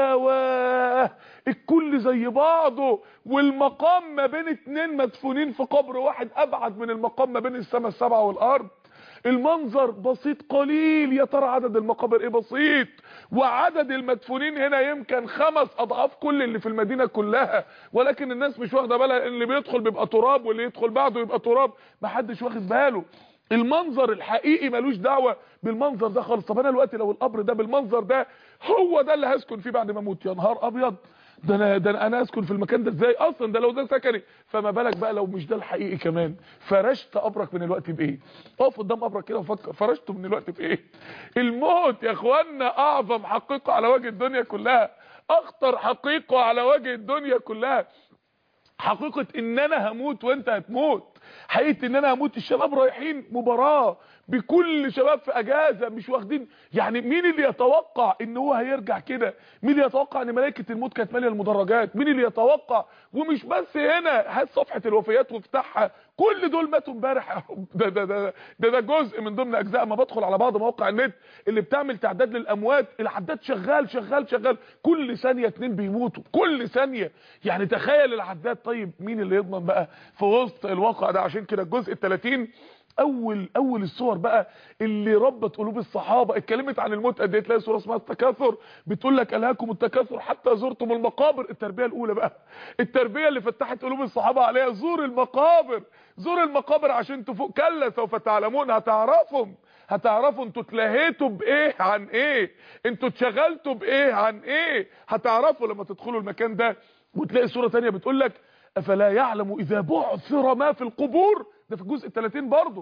Speaker 2: مساواة الكل زي بعضه والمقام ما بين اتنين مدفونين في قبر واحد ابعد من المقام ما بين السماء السبعة والارض المنظر بسيط قليل يا ترى عدد المقابر ايه بسيط وعدد المدفونين هنا يمكن خمس اضعاف كل اللي في المدينة كلها ولكن الناس مش واخده بالها ان اللي بيدخل بيبقى تراب واللي يدخل بعده يبقى تراب محدش واخد باله المنظر الحقيقي ملوش دعوه بالمنظر ده خالص طب انا دلوقتي لو القبر ده بالمنظر ده هو ده اللي هسكن فيه بعد ما اموت يا نهار ابيض ده انا ده انا اسكن في المكان ده ازاي اصلا ده لو ده سكني فما بالك بقى لو مش ده الحقيقي كمان فرشت قبرك من الوقت بايه اقف قدام قبرك كده وفكر فرشته من الوقت بايه الموت يا اخوانا اعظم حقيقه على وجه الدنيا كلها اخطر حقيقه على وجه الدنيا كلها حقيقه ان انا هموت وانت هتموت حقيقه ان انا هموت الشباب رايحين مباراه بكل شباب في اجازه مش واخدين يعني مين اللي يتوقع ان هو هيرجع كده مين اللي يتوقع ان ملائكه الموت كانت ماليه المدرجات مين اللي يتوقع ومش بس هنا هات صفحه الوفيات وافتحها كل دول ماتوا امبارح ده ده ده ده, ده جزء من ضمن اجزاء ما بدخل على بعض مواقع النت اللي بتعمل تعداد للاموات العداد شغال شغال شغال كل ثانيه اتنين بيموتوا كل ثانيه يعني تخيل العداد طيب مين اللي يضمن بقى في وسط الواقع ده عشان كده الجزء ال30 اول اول الصور بقى اللي ربت قلوب الصحابه اتكلمت عن الموت قد ايه تلاقي سوره اسمها التكاثر بتقول لك الهاكم التكاثر حتى زرتم المقابر التربيه الاولى بقى التربيه اللي فتحت قلوب الصحابه عليها زور المقابر زور المقابر عشان تفوق كلا سوف تعلمون هتعرفهم هتعرفوا انتوا اتلهيتوا بايه عن ايه انتوا اتشغلتوا بايه عن ايه هتعرفوا لما تدخلوا المكان ده وتلاقي سوره ثانيه بتقول لك افلا يعلم اذا بعثر ما في القبور ده في الجزء ال30 برضه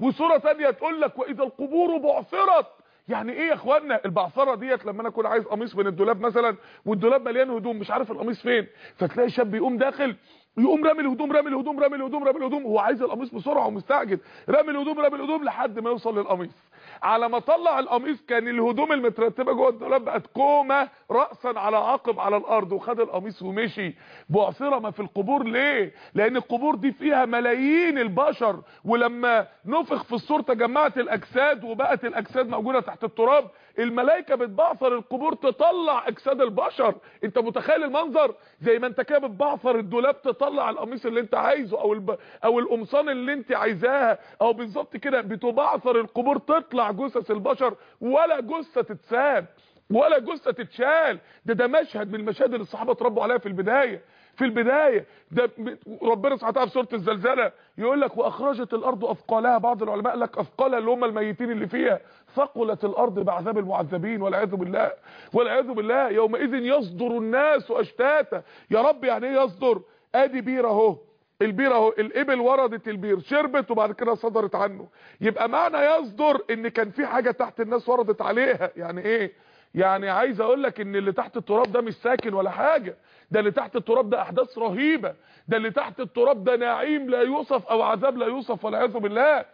Speaker 2: وصوره ثانيه تقول لك واذا القبور بعثرت يعني ايه يا اخوانا البعثره ديت لما انا اكون عايز قميص من الدولاب مثلا والدولاب مليان هدوم مش عارف القميص فين فتلاقي شاب يقوم داخل يقوم رامي الهدوم رامي الهدوم رامي الهدوم رامي الهدوم هو عايز القميص بسرعه ومستعجل رامي الهدوم رامي الهدوم لحد ما يوصل للقميص على ما طلع القميص كان الهدوم المترتبه جوه الدولاب بقت كومه راسا على عقب على الارض وخد القميص ومشي بعثره ما في القبور ليه لان القبور دي فيها ملايين البشر ولما نفخ في الصور تجمعت الاجساد وبقت الاجساد موجوده تحت التراب الملائكه بتبعثر القبور تطلع اجساد البشر انت متخيل المنظر زي ما انت كده بتبعثر الدولاب تطلع القميص اللي انت عايزه او الب... او القمصان اللي انت عايزاها او بالظبط كده بتبعثر القبور تطلع جثث البشر ولا جثه تتساب ولا جثه تتشال ده ده مشهد من المشاهد اللي الصحابه اتربوا عليها في البدايه في البدايه ده ربنا سبحانه وتعالى في سوره الزلزله يقول لك واخرجت الارض اثقالها بعض العلماء قال لك اثقالها اللي هم الميتين اللي فيها ثقلت الارض بعذاب المعذبين والعياذ بالله والعياذ بالله يومئذ يصدر الناس اشتاتا يا رب يعني ايه يصدر ادي بير اهو البير اهو الابل وردت البير شربت وبعد كده صدرت عنه يبقى معنى يصدر ان كان في حاجه تحت الناس وردت عليها يعني ايه يعني عايز اقول لك ان اللي تحت التراب ده مش ساكن ولا حاجه ده اللي تحت التراب ده احداث رهيبه ده اللي تحت التراب ده نعيم لا يوصف او عذاب لا يوصف والعياذ بالله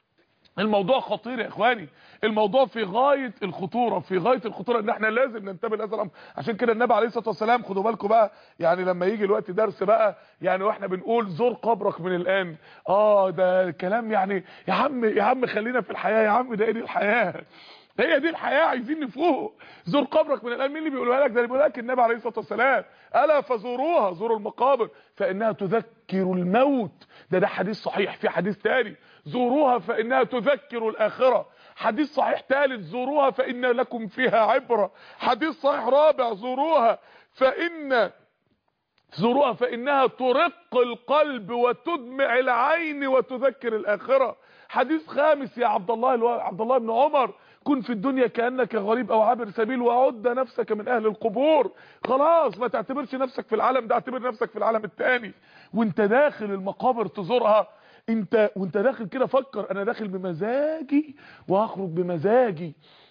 Speaker 2: الموضوع خطير يا اخواني الموضوع في غايه الخطوره في غايه الخطوره ان احنا لازم ننتبه لهذا الامر عشان كده النبي عليه الصلاه والسلام خدوا بالكم بقى يعني لما يجي الوقت درس بقى يعني واحنا بنقول زور قبرك من الان اه ده كلام يعني يا عم يا عم خلينا في الحياه يا عم ده ايه دي الحياه هي دي الحياه عايزين نفوق زور قبرك من الان مين اللي بيقولها لك ده اللي بيقولها لك النبي عليه الصلاه والسلام الا فزوروها زوروا المقابر فانها تذكر الموت ده ده حديث صحيح في حديث تاني زوروها فانها تذكر الاخره حديث صحيح ثالث زوروها فان لكم فيها عبره حديث صحيح رابع زوروها فان زوروها فانها ترق القلب وتدمع العين وتذكر الاخره حديث خامس يا عبد الله الو... عبد الله بن عمر كن في الدنيا كانك غريب او عابر سبيل وعد نفسك من اهل القبور خلاص ما تعتبرش نفسك في العالم ده اعتبر نفسك في العالم الثاني وانت داخل المقابر تزورها انت وانت داخل كده فكر انا داخل بمزاجي وهخرج بمزاجي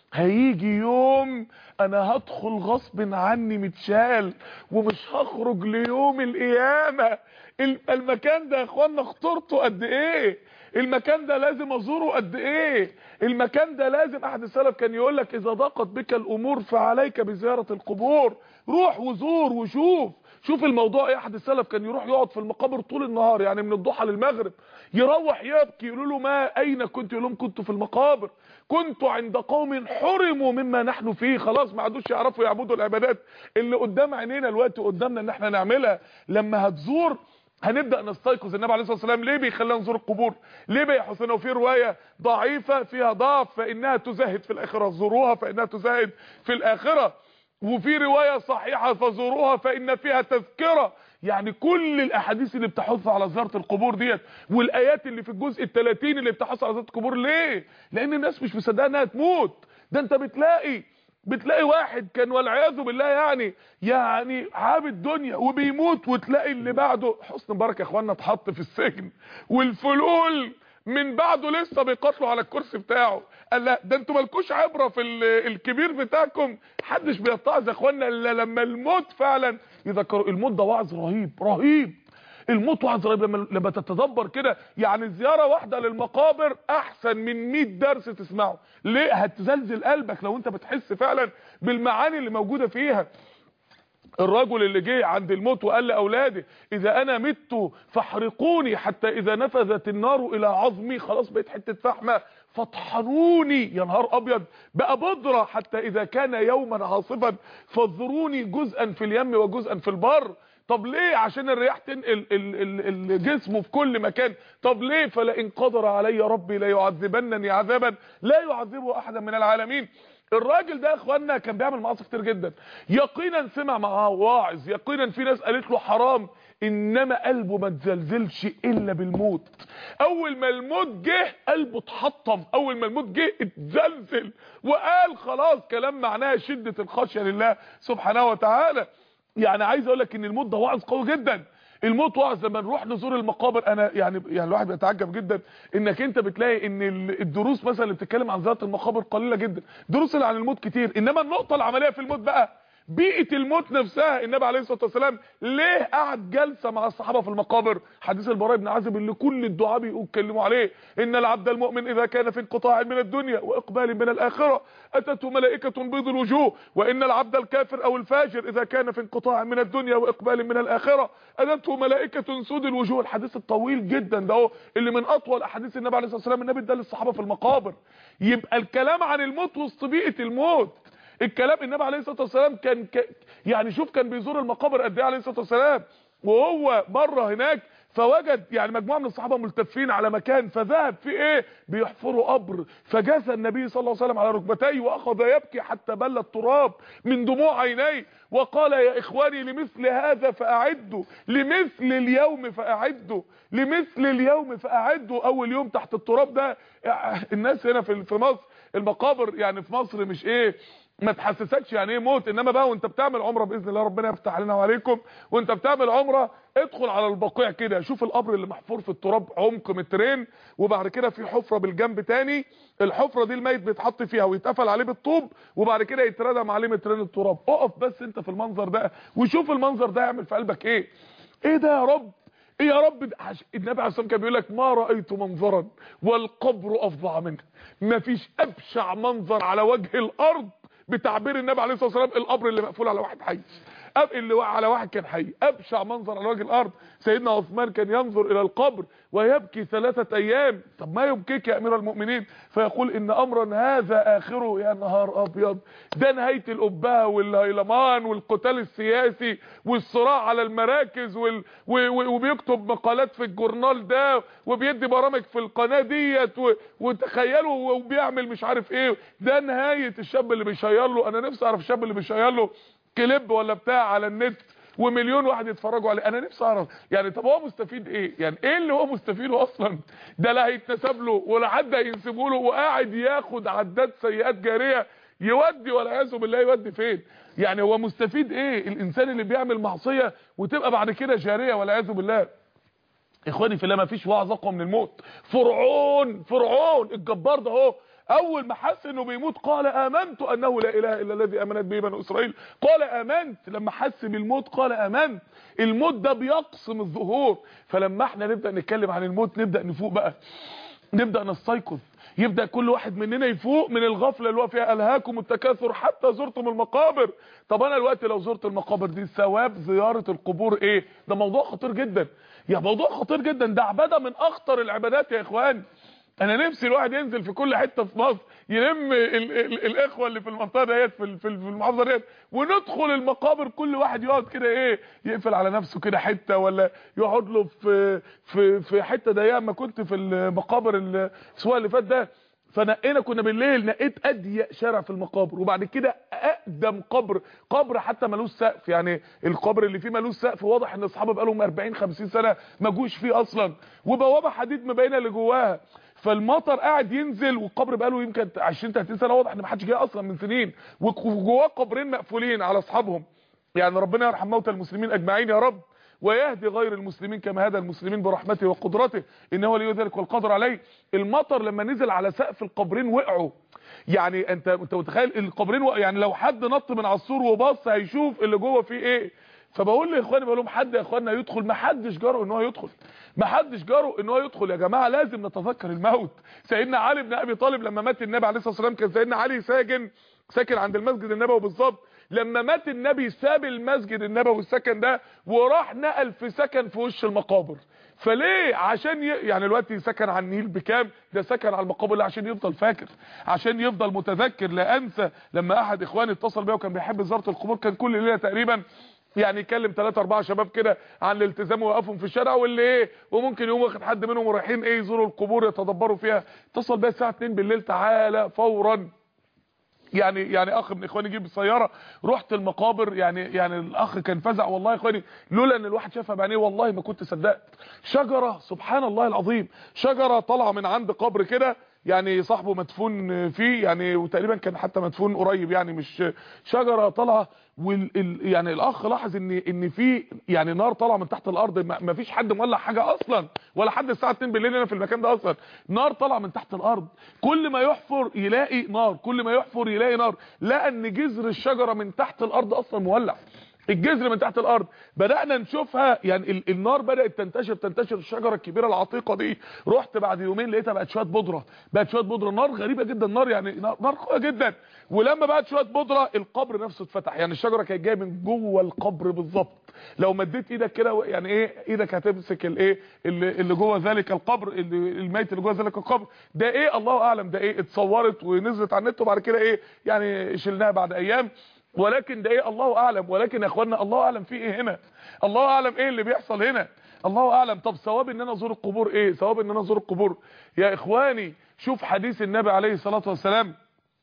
Speaker 2: هيجي يوم انا هدخل غصب عني متشال ومش هخرج ليوم القيامه المكان ده يا اخوانا خطورته قد ايه المكان ده لازم ازوره قد ايه المكان ده لازم احد السلف كان يقول لك اذا ضاقت بك الامور فعليك بزياره القبور روح وزور وشوف شوف الموضوع ايه احد السلف كان يروح يقعد في المقابر طول النهار يعني من الضحى للمغرب يروح يبكي يقولوا له ما اين كنت يقول لهم كنت في المقابر كنت عند قوم حرموا مما نحن فيه خلاص ما عادوش يعرفوا يعبدوا العبادات اللي قدام عينينا الوقت قدامنا ان احنا نعملها لما هتزور هنبدا نستيقظ النبي عليه الصلاه والسلام ليه بيخلينا نزور القبور ليه بيحسن وفي روايه ضعيفه فيها ضعف فانها تزهد في الاخره زوروها فانها تزهد في الاخره وفي روايه صحيحه فزوروها فان فيها تذكره يعني كل الاحاديث اللي بتحث على زياره القبور ديت والايات اللي في الجزء ال30 اللي بتحث على زياره القبور ليه لان الناس مش مصدقه انها تموت ده انت بتلاقي بتلاقي واحد كان والعياذ بالله يعني يعني عابد دنيا وبيموت وتلاقي اللي بعده حسن مبارك يا اخوانا اتحط في السجن والفلول من بعده لسه بيقاتلوا على الكرسي بتاعه قال لا ده انتوا مالكوش عبره في الكبير بتاعكم محدش بيتعظ يا اخوانا الا لما الموت فعلا يذكروا الموت ده وعظ رهيب رهيب الموت وعظ رهيب لما لما تتدبر كده يعني زياره واحده للمقابر احسن من 100 درس تسمعه ليه هتزلزل قلبك لو انت بتحس فعلا بالمعاني اللي موجوده فيها الرجل اللي جه عند الموت وقال لاولاده اذا انا مت فاحرقوني حتى اذا نفذت النار الى عظمي خلاص بقيت حته فحمه فاطحنوني يا نهار ابيض بقى بودره حتى اذا كان يوما عاصفا فاذروني جزءا في اليم وجزءا في البر طب ليه عشان الرياح تنقل الجسم في كل مكان طب ليه فلئن قدر علي ربي ليعذبنني عذابا لا يعذبه احدا من العالمين الراجل ده يا اخوانا كان بيعمل معاصي كتير جدا يقينا سمع معاه واعظ يقينا في ناس قالت له حرام انما قلبه ما تزلزلش الا بالموت اول ما الموت جه قلبه اتحطم اول ما الموت جه اتزلزل وقال خلاص كلام معناه شده الخشيه لله سبحانه وتعالى يعني عايز اقول لك ان الموت ده وعظ قوي جدا الموت وعظ لما نروح نزور المقابر انا يعني يعني الواحد بيتعجب جدا انك انت بتلاقي ان ال- الدروس مثلا اللي بتتكلم عن زياره المقابر قليله جدا دروس اللي عن الموت كتير انما النقطه العمليه في الموت بقى بيئه الموت نفسها النبي عليه الصلاه والسلام ليه قعد جلسه مع الصحابه في المقابر حديث البراء بن عازب اللي كل الدعاء بيتكلموا عليه ان العبد المؤمن اذا كان في انقطاع من الدنيا واقبال من الاخره اتته ملائكه بيض الوجوه وان العبد الكافر او الفاجر اذا كان في انقطاع من الدنيا واقبال من الاخره اتته ملائكه سود الوجوه الحديث الطويل جدا ده هو اللي من اطول احاديث النبي عليه الصلاه والسلام النبي ادى للصحابه في المقابر يبقى الكلام عن الموت وسط بيئه الموت الكلام النبي عليه الصلاه والسلام كان ك... يعني شوف كان بيزور المقابر قد ايه عليه الصلاه والسلام وهو مره هناك فوجد يعني مجموعه من الصحابه ملتفين على مكان فذهب في ايه بيحفروا قبر فجثى النبي صلى الله عليه وسلم على ركبتيه واخذ يبكي حتى بل التراب من دموع عينيه وقال يا اخواني لمثل هذا فاعدوا لمثل اليوم فاعدوا لمثل اليوم فاعدوا اول يوم تحت التراب ده الناس هنا في في مصر المقابر يعني في مصر مش ايه ما تحسسكش يعني ايه موت انما بقى وانت بتعمل عمره باذن الله ربنا يفتح علينا وعليكم وانت بتعمل عمره ادخل على البقيع كده شوف القبر اللي محفور في التراب عمق مترين وبعد كده في حفره بالجنب تاني الحفره دي الميت بيتحط فيها ويتقفل عليه بالطوب وبعد كده يتردم عليه مترين التراب اقف بس انت في المنظر ده وشوف المنظر ده يعمل في قلبك ايه ايه ده يا رب ايه يا رب ده عش... النبي عليه الصلاه والسلام كان بيقول لك ما رايت منظرا والقبر افظع منه مفيش ابشع منظر على وجه الارض بتعبير النبي عليه الصلاه والسلام القبر اللي مقفول على واحد حي أب اللي وقع على واحد كان حي ابشع منظر على وجه الارض سيدنا عثمان كان ينظر الى القبر ويبكي ثلاثه ايام طب ما يبكيك يا امير المؤمنين فيقول ان امرا هذا اخره يا نهار ابيض ده نهايه الابهه والهيلمان والقتال السياسي والصراع على المراكز وال... و... و... وبيكتب مقالات في الجورنال ده وبيدي برامج في القناه ديت و... وتخيلوا وبيعمل مش عارف ايه ده نهايه الشاب اللي بيشير له انا نفسي اعرف الشاب اللي بيشير له كليب ولا بتاع على النت ومليون واحد يتفرجوا عليه انا نفسي اعرف يعني طب هو مستفيد ايه يعني ايه اللي هو مستفيده اصلا ده لا هيتنسب له ولا حد هينسبه له وقاعد ياخد عداد سيئات جاريه يودي والعياذ بالله يودي فين يعني هو مستفيد ايه الانسان اللي بيعمل معصيه وتبقى بعد كده جاريه والعياذ بالله اخواني في الله ما فيش وعظ اقوى من الموت فرعون فرعون الجبار ده اهو اول ما حس انه بيموت قال امنت انه لا اله الا الذي امنت به بنو اسرائيل قال امنت لما حس بالموت قال امنت الموت ده بيقسم الظهور فلما احنا نبدا نتكلم عن الموت نبدا نفوق بقى نبدا نستيقظ يبدا كل واحد مننا يفوق من الغفله اللي هو فيها الهاكم التكاثر حتى زرتم المقابر طب انا الوقت لو زرت المقابر دي ثواب زياره القبور ايه ده موضوع خطير جدا يا موضوع خطير جدا ده عباده من اخطر العبادات يا اخوان انا نفسي الواحد ينزل في كل حته في مصر يلم ال ال الاخوه اللي في المنطقه ديت في في المحافظه ديت وندخل المقابر كل واحد يقعد كده ايه يقفل على نفسه كده حته ولا يقعد له في في في حته ضيقه ما كنت في المقابر الاسبوع اللي فات ده فنقينا كنا بالليل نقيت اضيق شارع في المقابر وبعد كده اقدم قبر قبر حتى ملوش سقف يعني القبر اللي فيه ملوش سقف واضح ان اصحابه بقالهم 40 50 سنه ما جوش فيه اصلا وبوابه حديد مبينه اللي جواها فالمطر قاعد ينزل والقبر بقاله يمكن 20 30 سنه واضح ان ما حدش جه اصلا من سنين وجواه قبرين مقفولين على اصحابهم يعني ربنا يرحم موتى المسلمين اجمعين يا رب ويهدي غير المسلمين كما هدى المسلمين برحمته وقدرته انه ولي ذلك والقدر عليه المطر لما نزل على سقف القبرين وقعوا يعني انت انت متخيل القبرين وقعوا يعني لو حد نط من على السور وبص هيشوف اللي جوه فيه ايه فبقول لاخواني بقول لهم حد يا اخواننا يدخل ما حدش جرؤ ان هو يدخل ما حدش جرؤ ان هو يدخل يا جماعه لازم نتذكر الموت سيدنا علي بن ابي طالب لما مات النبي عليه الصلاه والسلام كان سيدنا علي ساكن ساكن عند المسجد النبوي بالظبط لما مات النبي ساب المسجد النبوي السكن ده وراح نقل في سكن في وش المقابر فليه عشان ي... يعني دلوقتي سكن على النيل بكام ده سكن على المقابر عشان يفضل فاكر عشان يفضل متذكر لا انسى لما احد اخواني اتصل بيا وكان بيحب زياره القبور كان كل ليله تقريبا يعني يكلم 3 4 شباب كده عن الالتزام ويوقفهم في الشارع واللي ايه وممكن يقوم واخد حد منهم ورايحين ايه يزوروا القبور يتدبروا فيها اتصل بيا الساعه 2 بالليل تعالى فورا يعني يعني اخ من اخواني جيب السياره رحت المقابر يعني يعني الاخ كان فزع والله يا اخواني لولا ان الواحد شافها بعينيه والله ما كنت صدقت شجره سبحان الله العظيم شجره طالعه من عند قبر كده يعني صاحبه مدفون فيه يعني وتقريبا كان حتى مدفون قريب يعني مش شجره طالعه وال ال يعني الاخ لاحظ ان ان في يعني نار طالعه من تحت الارض ما فيش حد مولع حاجه اصلا ولا حد الساعه 2 بالليل هنا في المكان ده اصلا نار طالعه من تحت الارض كل ما يحفر يلاقي نار كل ما يحفر يلاقي نار لقى ان جذر الشجره من تحت الارض اصلا مولع الجذر من تحت الارض بدأنا نشوفها يعني ال النار بدأت تنتشر تنتشر الشجرة الكبيرة العتيقة دي رحت بعد يومين لقيتها بقت شوية بودرة بقت شوية بودرة نار غريبة جدا نار يعني نار, نار قوية جدا ولما بقت شوية بودرة القبر نفسه اتفتح يعني الشجرة كانت جايه من جوه القبر بالظبط لو مديت ايدك كده يعني ايه ايدك هتمسك الايه اللي, اللي جوه ذلك القبر اللي الميت اللي جوه ذلك القبر ده ايه الله اعلم ده ايه اتصورت ونزلت على النت وبعد كده ايه يعني شلناها بعد ايام ولكن ده ايه الله اعلم ولكن يا اخوانا الله اعلم في ايه هنا الله اعلم ايه اللي بيحصل هنا الله اعلم طب ثواب ان انا ازور القبور ايه ثواب ان انا ازور القبور يا اخواني شوف حديث النبي عليه الصلاه والسلام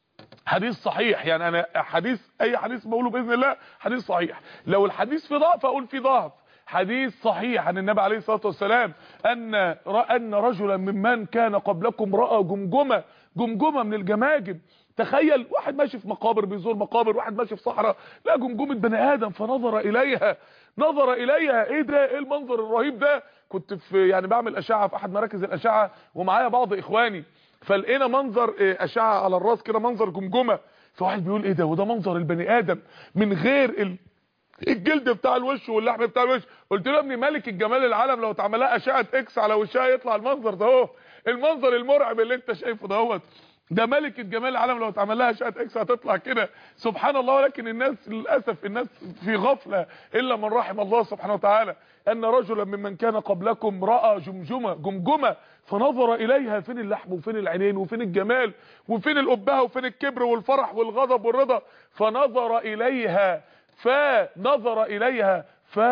Speaker 2: حديث صحيح يعني انا حديث اي حديث بقوله باذن الله حديث صحيح لو الحديث في ضعف اقول في ضعف حديث صحيح عن النبي عليه الصلاه والسلام ان ان رجلا ممن كان قبلكم راى جمجمه جمجمه من الجماجم تخيل واحد ماشي في مقابر بيزور مقابر واحد ماشي في صحراء لا جمجمه بني ادم فنظر اليها نظر اليها ايه ده ايه المنظر الرهيب ده كنت في يعني بعمل اشعه في احد مراكز الاشعه ومعايا بعض اخواني فلقينا منظر اشعه على الراس كده منظر جمجمه فواحد بيقول ايه ده وده منظر البني ادم من غير ال... الجلد بتاع الوش واللحم بتاع الوش قلت له يا ابني ملك الجمال العالم لو اتعمل لها اشعه اكس على وشها يطلع المنظر ده اهو المنظر المرعب اللي انت شايفه دوت ده ملكة جمال العالم لو اتعمل لها اشعه اكس هتطلع كده سبحان الله ولكن الناس للاسف الناس في غفله الا من رحم الله سبحانه وتعالى ان رجلا ممن كان قبلكم راى جمجمه جمجمه فنظر اليها فين اللحم وفين العينين وفين الجمال وفين الابهه وفين الكبر والفرح والغضب والرضا فنظر اليها فنظر اليها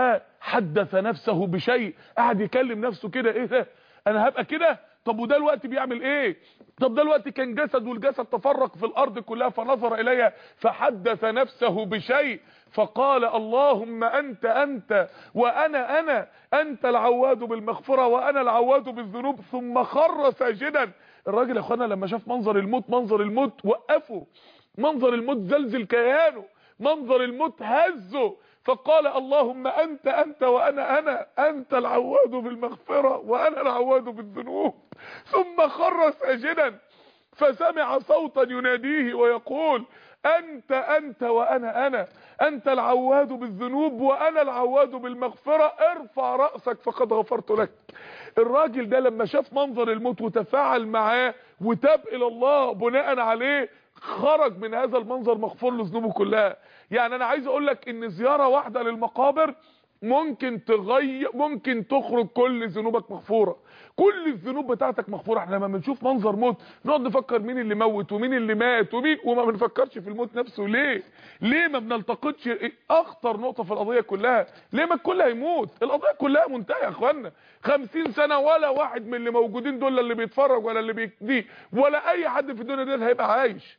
Speaker 2: فحدث نفسه بشيء قعد يكلم نفسه كده ايه ده انا هبقى كده طب وده الوقت بيعمل ايه طب ده الوقت كان جسد والجسد تفرق في الارض كلها فنظر اليها فحدث نفسه بشيء فقال اللهم انت انت وانا انا انت العواد بالمغفرة وانا العواد بالذنوب ثم خر ساجدا الراجل يا اخوانا لما شاف منظر الموت منظر الموت وقفه منظر الموت زلزل كيانه منظر الموت هزه فقال اللهم انت انت وانا انا انت العواد بالمغفرة وانا العواد بالذنوب ثم خر ساجدا فسمع صوتا يناديه ويقول انت انت وانا انا انت العواد بالذنوب وانا العواد بالمغفرة ارفع رأسك فقد غفرت لك الراجل ده لما شاف منظر الموت وتفاعل معاه وتاب الى الله بناء عليه خرج من هذا المنظر مغفور له ذنوبه كلها يعني انا عايز اقول لك ان زيارة واحدة للمقابر ممكن تغير ممكن تخرج كل ذنوبك مغفوره كل الذنوب بتاعتك مغفوره احنا لما بنشوف منظر موت نقعد نفكر مين اللي موت ومين اللي مات ومين وما بنفكرش في الموت نفسه ليه ليه ما بنلتقطش اخطر نقطه في القضيه كلها ليه ما الكل هيموت القضيه كلها منتهيه يا اخوانا 50 سنه ولا واحد من اللي موجودين دول اللي بيتفرج ولا اللي بيدي ولا اي حد في الدنيا دي هيبقى عايش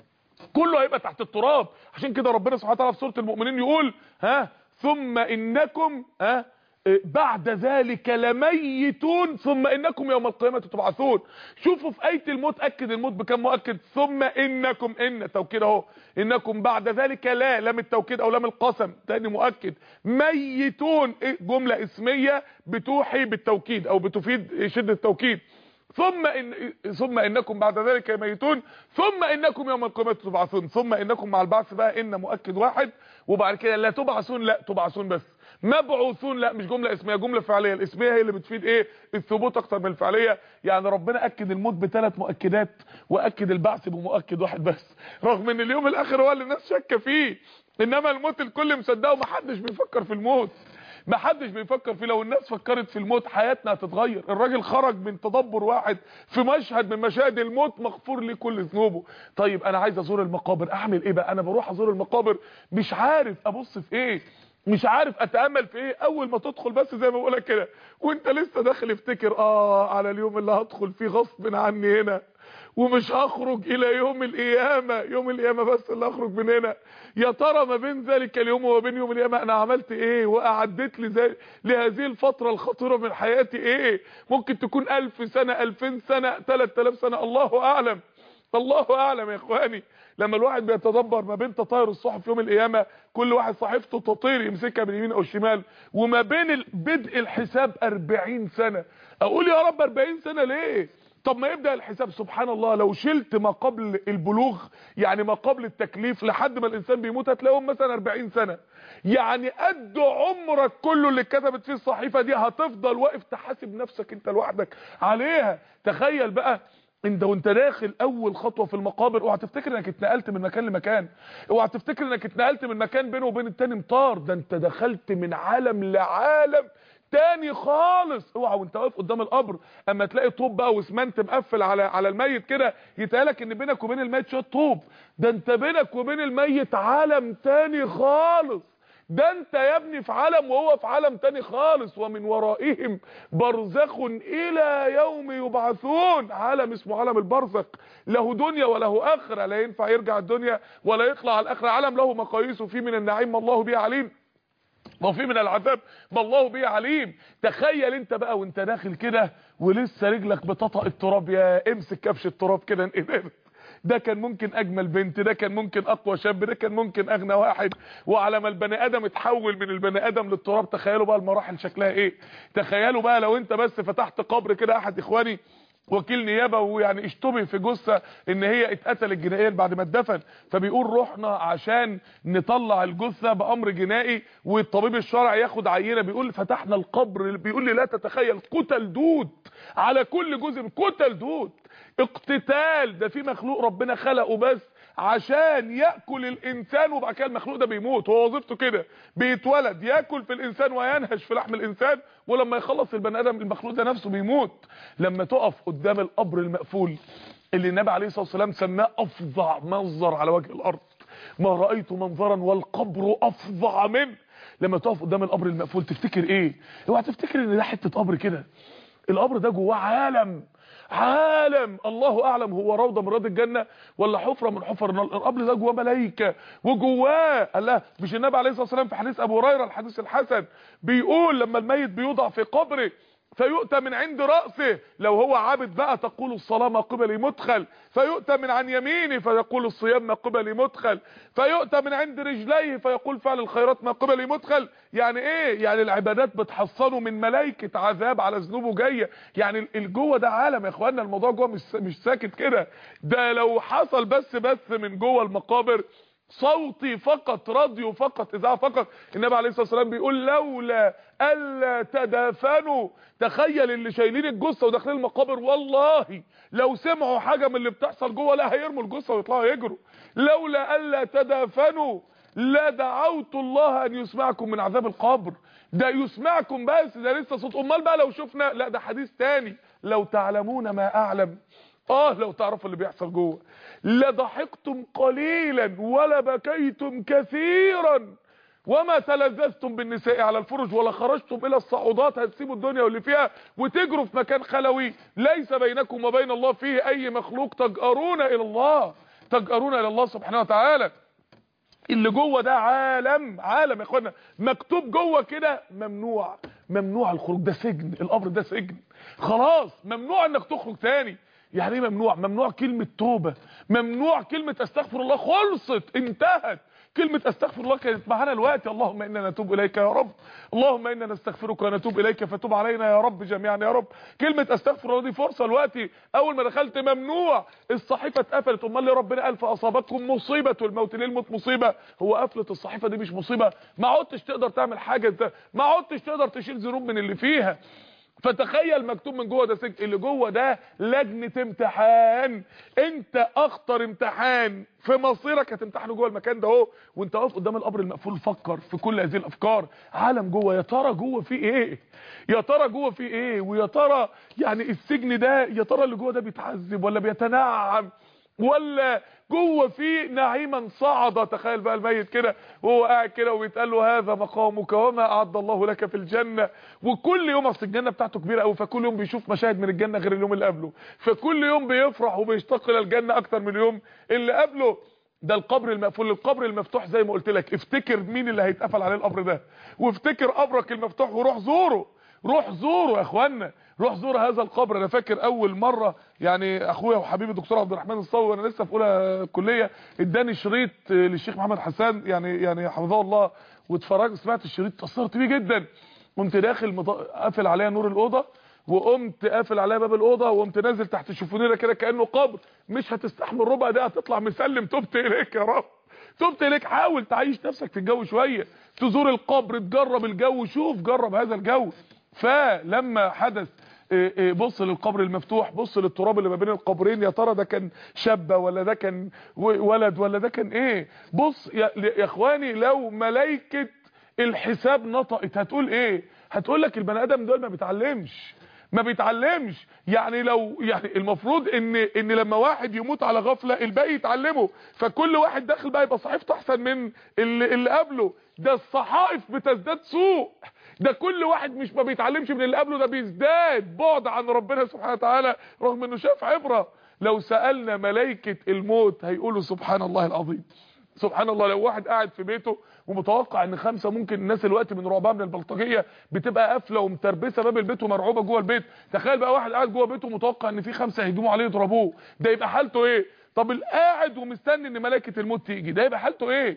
Speaker 2: كله هيبقى تحت التراب عشان كده ربنا سبحانه وتعالى في سوره المؤمنين يقول ها ثم انكم ها بعد ذلك لميتون ثم انكم يوم القيامه تبعثون شوفوا في ايه الموت اكد الموت بكم مؤكد ثم انكم ان توكيد اهو انكم بعد ذلك لا لام التوكيد او لام القسم تاني مؤكد ميتون جمله اسميه بتوحي بالتوكيد او بتفيد شده التوكيد ثم إن ثم انكم بعد ذلك ميتون ثم انكم يوم القيامه تبعثون ثم انكم مع البعث بقى ان مؤكد واحد وبعد كده لا تبعثون لا تبعثون بس مبعوثون لا مش جمله اسميه جمله فعليه الاسميه هي اللي بتفيد ايه الثبوت اكتر من الفعليه يعني ربنا اكد الموت بثلاث مؤكدات واكد البعث بمؤكد واحد بس رغم ان اليوم الاخر هو اللي الناس شاكه فيه انما الموت الكل مصدقه ومحدش بيفكر في الموت ما حدش بيفكر فيه لو الناس فكرت في الموت حياتنا هتتغير الراجل خرج من تدبر واحد في مشهد من مشاهد الموت مغفور لي كل ذنوبه طيب انا عايز ازور المقابر اعمل ايه بقى انا بروح ازور المقابر مش عارف ابص في ايه مش عارف اتامل في ايه اول ما تدخل بس زي ما بقولك كده وانت لسه داخل افتكر اه على اليوم اللي هدخل فيه غصب عني هنا ومش هخرج الى يوم القيامه يوم القيامه بس اللي هخرج من هنا يا ترى ما بين ذلك اليوم وما بين يوم القيامه انا عملت ايه واعدت لي زي لهذه الفتره الخطيره من حياتي ايه ممكن تكون ألف سنه 2000 سنه 3000 سنه الله اعلم الله اعلم يا اخواني لما الواحد بيتدبر ما بين تطاير الصحف يوم القيامه كل واحد صحيفته تطير يمسكها من اليمين او الشمال وما بين بدء الحساب 40 سنه اقول يا رب 40 سنه ليه طب ما يبدا الحساب سبحان الله لو شلت ما قبل البلوغ يعني ما قبل التكليف لحد ما الانسان بيموت هتلاقيهم مثلا 40 سنه يعني قد عمرك كله اللي اتكتبت فيه الصحيفه دي هتفضل واقف تحاسب نفسك انت لوحدك عليها تخيل بقى انت وانت داخل اول خطوه في المقابر اوعى تفتكر انك اتنقلت من مكان لمكان اوعى تفتكر انك اتنقلت من مكان بينه وبين التاني مطار ده انت دخلت من عالم لعالم تاني خالص اوعى وانت واقف قدام القبر اما تلاقي طوب بقى واسمنت مقفل على على الميت كده يتقالك ان بينك وبين الميت شويه طوب ده انت بينك وبين الميت عالم تاني خالص ده انت يا ابني في عالم وهو في عالم تاني خالص ومن ورائهم برزخ الى يوم يبعثون عالم اسمه عالم البرزخ له دنيا وله اخره لا ينفع يرجع الدنيا ولا يطلع على الاخره عالم له مقاييس وفيه من النعيم ما الله به عليم وفي من العذاب ما الله به عليم تخيل انت بقى وانت داخل كده ولسه رجلك بتطأ التراب يا امسك كبش التراب كده انقلب ده كان ممكن اجمل بنت ده كان ممكن اقوى شاب ده كان ممكن اغنى واحد وعلى ما البني ادم اتحول من البني ادم للتراب تخيلوا بقى المراحل شكلها ايه تخيلوا بقى لو انت بس فتحت قبر كده احد اخواني وكيل نيابه ويعني اشتبه في جثه ان هي اتقتلت جنائيا بعد ما اتدفن فبيقول رحنا عشان نطلع الجثه بامر جنائي والطبيب الشرعي ياخد عينه بيقول فتحنا القبر بيقول لي لا تتخيل كتل دود على كل جزء كتل دود اقتتال ده في مخلوق ربنا خلقه بس عشان ياكل الانسان وبعد كده المخلوق ده بيموت هو وظيفته كده بيتولد ياكل في الانسان وينهش في لحم الانسان ولما يخلص البني ادم المخلوق ده نفسه بيموت لما تقف قدام القبر المقفول اللي النبي عليه الصلاه والسلام سماه افظع منظر على وجه الارض ما رايت منظرا والقبر افظع منه لما تقف قدام القبر المقفول تفتكر ايه اوعى تفتكر ان ده حته قبر كده القبر ده جواه عالم عالم الله اعلم هو روضه من رياض الجنه ولا حفره من حفر النار القبر ده جواه ملائكه وجواه الله مش النبي عليه الصلاه والسلام في حديث ابو هريره الحديث الحسن بيقول لما الميت بيوضع في قبره فيؤتى من عند رأسه لو هو عابد بقى تقول الصلاة ما قبلي مدخل فيؤتى من عن يمينه فيقول الصيام ما قبلي مدخل فيؤتى من عند رجليه فيقول فعل الخيرات ما قبلي مدخل يعني ايه يعني العبادات بتحصنه من ملائكة عذاب على ذنوبه جايه يعني الجوه ده عالم يا اخوانا الموضوع جوه مش مش ساكت كده ده لو حصل بس بس من جوه المقابر صوتي فقط راديو فقط اذاعه فقط النبي عليه الصلاه والسلام بيقول لولا الا تدافنوا تخيل اللي شايلين الجثه وداخلين المقابر والله لو سمعوا حاجه من اللي بتحصل جوه لا هيرموا الجثه ويطلعوا يجروا لولا الا تدافنوا لا دعوت الله ان يسمعكم من عذاب القبر ده يسمعكم بس ده لسه صوت امال بقى لو شفنا لا ده حديث تاني لو تعلمون ما اعلم اه لو تعرفوا اللي بيحصل جوه لضحكتم قليلا ولا بكيتم كثيرا وما تلذذتم بالنساء على الفرج ولا خرجتم الى الصعودات هتسيبوا الدنيا واللي فيها وتجروا في مكان خلوي ليس بينكم وبين الله فيه اي مخلوق تجأرون الى الله تجأرون الى الله سبحانه وتعالى اللي جوه ده عالم عالم يا اخوانا مكتوب جوه كده ممنوع ممنوع الخروج ده سجن القبر ده سجن خلاص ممنوع انك تخرج تاني يعني ايه ممنوع ممنوع كلمة توبة ممنوع كلمة استغفر الله خلصت انتهت كلمة استغفر الله كانت معانا الوقت اللهم انا نتوب اليك يا رب اللهم انا نستغفرك ونتوب اليك فتوب علينا يا رب جميعا يا رب كلمة استغفر الله دي فرصة الوقت اول ما دخلت ممنوع الصحيفة اتقفلت امال ليه ربنا قال فاصابتكم مصيبة الموت ليه الموت مصيبة هو قفلت الصحيفة دي مش مصيبة ما عدتش تقدر تعمل حاجة انت ما عدتش تقدر تشيل ذنوب من اللي فيها فتخيل مكتوب من جوه ده سجن اللي جوه ده لجنه امتحان انت اخطر امتحان في مصيرك هتمتحنه جوه المكان ده اهو وانت واقف قدام القبر المقفول فكر في كل هذه الافكار عالم جوه يا ترى جوه فيه ايه يا ترى جوه فيه ايه ويا ترى يعني السجن ده يا ترى اللي جوه ده بيتعذب ولا بيتنعم ولا جوه في نعيما صعد تخيل بقى الميت كده وهو قاعد كده وبيتقال له هذا مقامك وما اعد الله لك في الجنه وكل يوم اصل الجنه بتاعته كبيره قوي فكل يوم بيشوف مشاهد من الجنه غير اليوم اللي قبله فكل يوم بيفرح وبيشتاق الى الجنه اكتر من اليوم اللي قبله ده القبر المقفول القبر المفتوح زي ما قلت لك افتكر مين اللي هيتقفل عليه القبر ده وافتكر قبرك المفتوح وروح زوره روح زوره يا اخوانا روح زور هذا القبر انا فاكر اول مره يعني اخويا وحبيبي الدكتور عبد الرحمن الصاوي وانا لسه في اولى كليه اداني شريط للشيخ محمد حسان يعني يعني حفظه الله واتفرجت سمعت الشريط اتاثرت بيه جدا قمت داخل مط... قافل عليا نور الاوضه وقمت قافل عليها باب الاوضه وقمت نازل تحت الشوفونيره كده كانه قبر مش هتستحمل ربع دقيقه هتطلع مسلم تبت اليك يا رب تبت اليك حاول تعيش نفسك في الجو شويه تزور القبر تجرب الجو شوف جرب هذا الجو فلما حدث بص للقبر المفتوح بص للتراب اللي ما بين القبرين يا ترى ده كان شابه ولا ده كان ولد ولا ده كان ايه بص يا, يا اخواني لو ملائكه الحساب نطقت هتقول ايه هتقول لك البني ادم دول ما بيتعلمش ما بيتعلمش يعني لو يعني المفروض ان ان لما واحد يموت على غفله الباقي يتعلمه فكل واحد داخل بقى يبقى صحيفته احسن من اللي, اللي قبله ده الصحائف بتزداد سوء ده كل واحد مش ما بيتعلمش من اللي قبله ده بيزداد بعد عن ربنا سبحانه وتعالى رغم انه شاف عبره لو سالنا ملائكه الموت هيقولوا سبحان الله العظيم سبحان الله لو واحد قاعد في بيته ومتوقع ان خمسه ممكن الناس الوقت من رعبها من البلطجيه بتبقى قافله ومتربسه باب البيت ومرعوبه جوه البيت تخيل بقى واحد قاعد جوه بيته متوقع ان في خمسه هيهجموا عليه يضربوه ده يبقى حالته ايه طب القاعد ومستني ان ملائكه الموت تيجي ده يبقى حالته ايه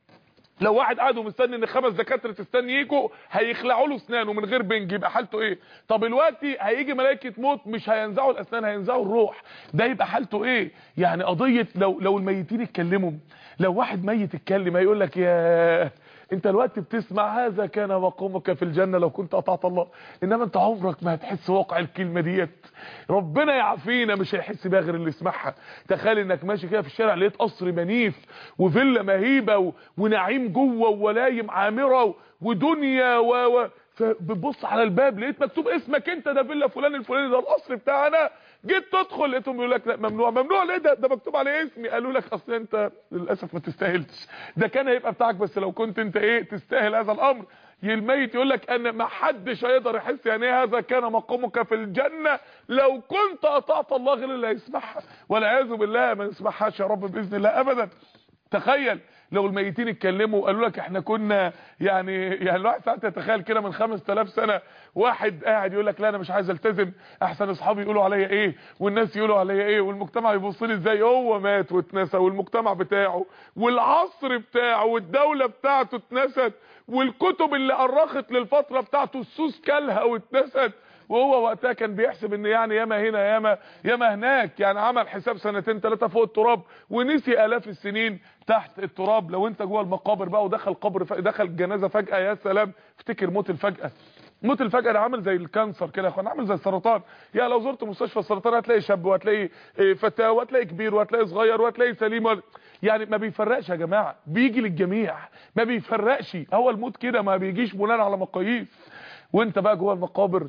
Speaker 2: لو واحد قاعد ومستني ان خمس دكاتره تستني يجوا هيخلعوا له اسنانه من غير بنج يبقى حالته ايه طب دلوقتي هيجي ملائكه موت مش هينزعوا الاسنان هينزعوا الروح ده يبقى حالته ايه يعني قضيه لو لو الميتين اتكلموا لو واحد ميت اتكلم هيقول لك يا انت الوقت بتسمع هذا كان مقامك في الجنه لو كنت اطعت الله انما انت عمرك ما هتحس واقع الكلمه ديت ربنا يعافينا مش هيحس بيها غير اللي يسمعها تخيل انك ماشي كده في الشارع لقيت قصر منيف وفيلا مهيبه و... ونعيم جوه وولايم عامره و... ودنيا و, و... فبتبص على الباب لقيت مكتوب اسمك انت ده فيلا فلان الفلاني ده القصر بتاعنا جيت تدخل لقيتهم بيقول لك لا ممنوع ممنوع ليه ده ده مكتوب عليه اسمي قالوا لك اصل انت للاسف ما تستاهلش ده كان هيبقى بتاعك بس لو كنت انت ايه تستاهل هذا الامر الميت يقول لك ان ما حدش هيقدر يحس يعني ايه هذا كان مقامك في الجنه لو كنت اطعت الله غير اللي هيسمعها والعياذ بالله ما نسمعهاش يا رب باذن الله ابدا تخيل لو الميتين اتكلموا وقالوا لك احنا كنا يعني يعني الواحد ساعات يتخيل كده من 5000 سنه واحد قاعد يقول لك لا انا مش عايز التزم احسن اصحابي يقولوا عليا ايه والناس يقولوا عليا ايه والمجتمع يبص لي ازاي هو مات واتنسى والمجتمع بتاعه والعصر بتاعه والدوله بتاعته اتنست والكتب اللي أرخت للفتره بتاعته السوس كلها واتنست وهو وقتها كان بيحسب ان يعني ياما هنا ياما ياما هناك يعني عمل حساب سنتين ثلاثه فوق التراب ونسي الاف السنين تحت التراب لو انت جوه المقابر بقى ودخل قبر ف... دخل جنازه فجاه يا سلام افتكر موت الفجاه موت الفجاه ده عامل زي الكانسر كده يا اخوان عامل زي السرطان يعني لو زرت مستشفى السرطان هتلاقي شاب وهتلاقي فتاه وهتلاقي كبير وهتلاقي صغير وهتلاقي سليم وهت... يعني ما بيفرقش يا جماعه بيجي للجميع ما بيفرقش هو الموت كده ما بيجيش بناء على مقاييس وانت بقى جوه المقابر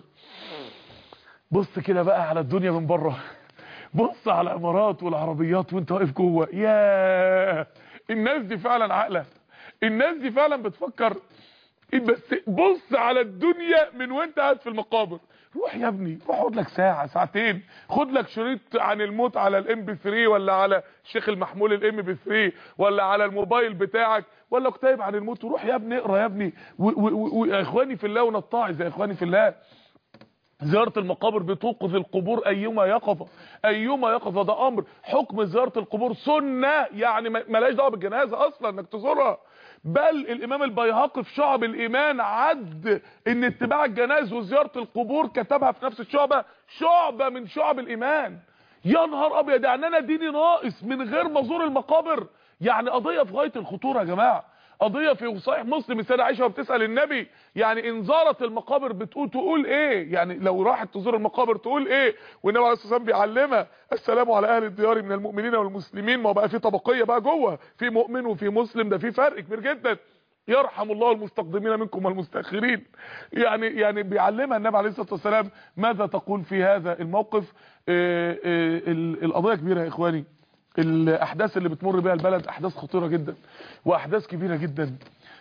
Speaker 2: بص كده بقى على الدنيا من بره بص على الامارات والعربيات وانت واقف جوه يا الناس دي فعلا عاقله الناس دي فعلا بتفكر بس بص على الدنيا من وانت قاعد في المقابر روح يا ابني روح اقعد لك ساعه ساعتين خد لك شريط عن الموت على الام بي 3 ولا على الشيخ المحمول الام بي 3 ولا على الموبايل بتاعك ولا كتاب عن الموت وروح يا ابني اقرا يا ابني ويا اخواني في الله ونتعظ يا اخواني في الله زيارة المقابر بتوقظ القبور ايما يقظة ايما يقظة ده امر حكم زيارة القبور سنة يعني ملاش دعوه بالجنازة اصلا انك تزورها بل الامام البيهقي في شعب الايمان عد ان اتباع الجنائز وزيارة القبور كتبها في نفس الشعبة شعبة من شعب الايمان يا نهار ابيض يعني انا ديني ناقص من غير ما ازور المقابر يعني قضية في غاية الخطورة يا جماعة قضيه في صحيح مسلم السيده عائشه وبتسال النبي يعني ان زارت المقابر بتقول تقول ايه يعني لو راحت تزور المقابر تقول ايه والنبي عليه الصلاه والسلام بيعلمها السلام على اهل الديار من المؤمنين والمسلمين ما بقى في طبقيه بقى جوه في مؤمن وفي مسلم ده في فرق كبير جدا يرحم الله المستقدمين منكم والمستاخرين يعني يعني بيعلمها النبي عليه الصلاه والسلام ماذا تقول في هذا الموقف آآ آآ القضيه كبيره يا اخواني الاحداث اللي بتمر بها البلد احداث خطيره جدا واحداث كبيره جدا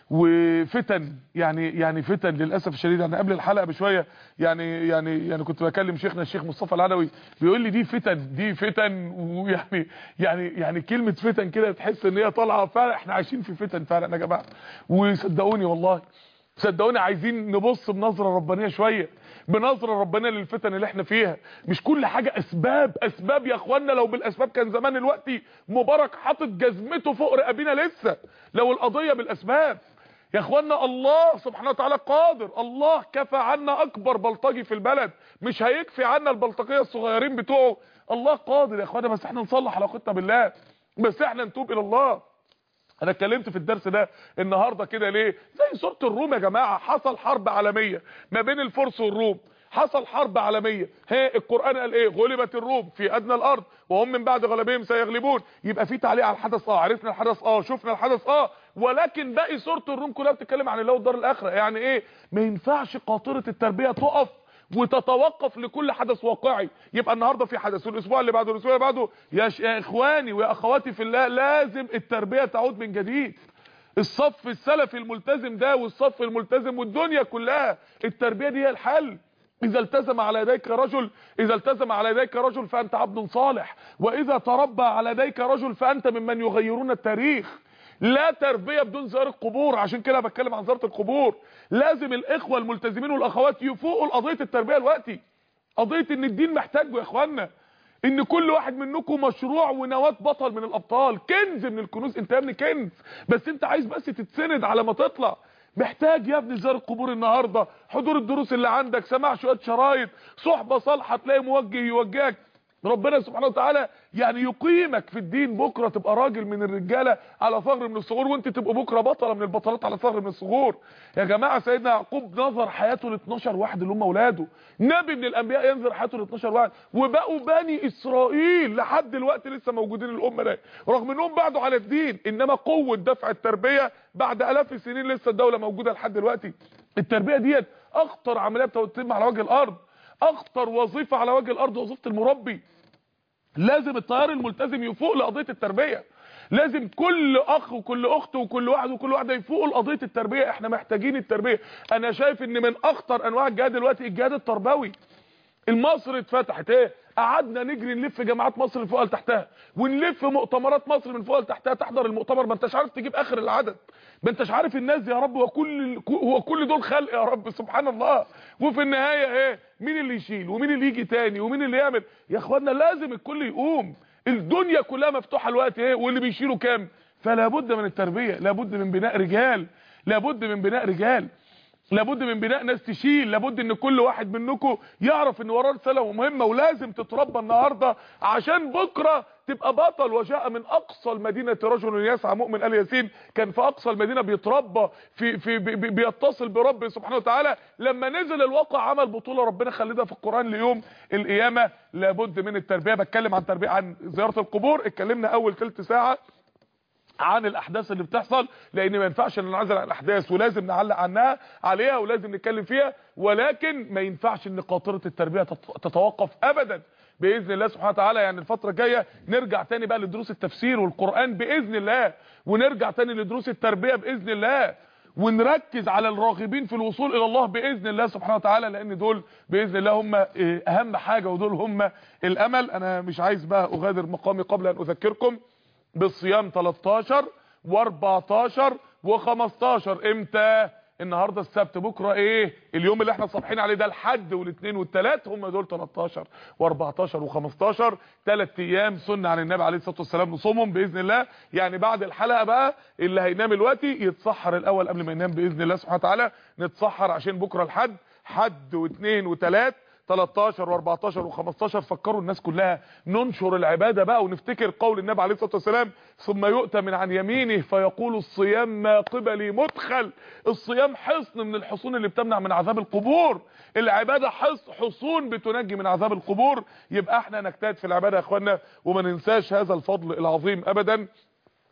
Speaker 2: وفتن يعني يعني فتن للاسف الشديد انا قبل الحلقه بشويه يعني يعني يعني كنت بكلم شيخنا الشيخ مصطفى العلوي بيقول لي دي فتن دي فتن ويعني يعني يعني كلمه فتن كده تحس ان هي طالعه فعلا احنا عايشين في فتن فعلا يا جماعه وصدقوني والله صدقوني عايزين نبص بنظره ربانيه شويه بنظره ربانيه للفتن اللي احنا فيها مش كل حاجه اسباب اسباب يا اخوانا لو بالاسباب كان زمان دلوقتي مبارك حاطط جزمته فوق رقابينا لسه لو القضيه بالاسباب يا اخوانا الله سبحانه وتعالى قادر الله كفى عنا اكبر بلطجي في البلد مش هيكفي عنا البلطجيه الصغيرين بتوعه الله قادر يا اخوانا بس احنا نصلح علاقتنا بالله بس احنا نتوب الى الله انا اتكلمت في الدرس ده النهارده كده ليه زي سوره الروم يا جماعه حصل حرب عالميه ما بين الفرس والروم حصل حرب عالميه ها القران قال ايه غلبت الروم في ادنى الارض وهم من بعد غلبهم سيغلبون يبقى في تعليق على الحدث اه عرفنا الحدث اه شفنا الحدث اه ولكن باقي سوره الروم كلها بتتكلم عن الله والدار الاخره يعني ايه ما ينفعش قاطره التربيه تقف وتتوقف لكل حدث واقعي يبقى النهارده في حدث والاسبوع اللي بعده والاسبوع اللي بعده يا, ش... يا اخواني ويا اخواتي في الله لازم التربيه تعود من جديد الصف السلفي الملتزم ده والصف الملتزم والدنيا كلها التربيه دي هي الحل اذا التزم على يديك رجل اذا التزم على يديك رجل فانت عبد صالح واذا تربى على يديك رجل فانت ممن يغيرون التاريخ لا تربيه بدون زياره قبور عشان كده بتكلم عن زياره القبور لازم الاخوه الملتزمين والاخوات يفوقوا لقضيه التربيه دلوقتي قضيه ان الدين محتاجه يا اخوانا ان كل واحد منكم مشروع ونواه بطل من الابطال كنز من الكنوز انت يا ابني كنز بس انت عايز بس تتسند على ما تطلع محتاج يا ابني زياره القبور النهارده حضور الدروس اللي عندك سماع شويه شرايط صحبه صالحه تلاقي موجه يوجهك ربنا سبحانه وتعالى يعني يقيمك في الدين بكره تبقى راجل من الرجاله على ثغر من الصغور وانت تبقى بكره بطله من البطلات على ثغر من الصغور يا جماعه سيدنا يعقوب نظر حياته ل 12 واحد اللي هم اولاده نبي من الانبياء ينظر حياته ل 12 واحد وبقوا بني اسرائيل لحد دلوقتي لسه موجودين الامه ده رغم انهم بعدوا على الدين انما قوه دفع التربيه بعد الاف السنين لسه الدوله موجوده لحد دلوقتي التربيه ديت اخطر عمليه بتتم على وجه الارض اخطر وظيفه على وجه الارض وظيفه المربي لازم التيار الملتزم يفوق لقضيه التربيه لازم كل اخ وكل اخت وكل واحد وكل واحده يفوقوا لقضيه التربيه احنا محتاجين التربيه انا شايف ان من اخطر انواع الجهاد دلوقتي الجهاد التربوي المصر اتفتحت ايه قعدنا نجري نلف جامعات مصر من فوق لتحتها ونلف مؤتمرات مصر من فوق لتحتها تحضر المؤتمر ما انتش عارف تجيب اخر العدد ما انتش عارف الناس دي يا رب هو كل هو كل دول خلق يا رب سبحان الله وفي النهايه ايه مين اللي يشيل ومين اللي يجي تاني ومين اللي يعمل يا اخوانا لازم الكل يقوم الدنيا كلها مفتوحه الوقت ايه واللي بيشيلوا كام فلا بد من التربيه لابد من بناء رجال لابد من بناء رجال لابد من بناء ناس تشيل لابد ان كل واحد منكم يعرف ان وراه رساله مهمه ولازم تتربى النهارده عشان بكره تبقى بطل وجاء من اقصى المدينه رجل يسعى مؤمن ال ياسين كان في اقصى المدينه بيتربى في في بي بيتصل برب سبحانه وتعالى لما نزل الواقع عمل بطوله ربنا خلدها في القران ليوم القيامه لابد من التربيه بتكلم عن تربيه عن زياره القبور اتكلمنا اول ثلث ساعه عن الاحداث اللي بتحصل لان ما ينفعش ان نعزل عن الاحداث ولازم نعلق عنها عليها ولازم نتكلم فيها ولكن ما ينفعش ان قاطره التربيه تتوقف ابدا باذن الله سبحانه وتعالى يعني الفتره الجايه نرجع تاني بقى لدروس التفسير والقران باذن الله ونرجع تاني لدروس التربيه باذن الله ونركز على الراغبين في الوصول الى الله باذن الله سبحانه وتعالى لان دول باذن الله هم اهم حاجه ودول هم الامل انا مش عايز بقى اغادر مقامي قبل ان اذكركم بالصيام 13 و14 و15 امتى النهارده السبت بكره ايه اليوم اللي احنا صابحين عليه ده الحد والاثنين والثلاث هم دول 13 و14 و15 ثلاث ايام سنه عن النبي عليه الصلاه والسلام نصومهم باذن الله يعني بعد الحلقه بقى اللي هينام دلوقتي يتسحر الاول قبل ما ينام باذن الله سبحانه وتعالى نتسحر عشان بكره الحد حد واثنين وثلاث 13 و14 و15 فكروا الناس كلها ننشر العباده بقى ونفتكر قول النبي عليه الصلاه والسلام ثم يؤتى من عن يمينه فيقول الصيام ما قبلي مدخل الصيام حصن من الحصون اللي بتمنع من عذاب القبور العباده حصن حصون بتنجي من عذاب القبور يبقى احنا نجتهد في العباده يا اخوانا وما ننساش هذا الفضل العظيم ابدا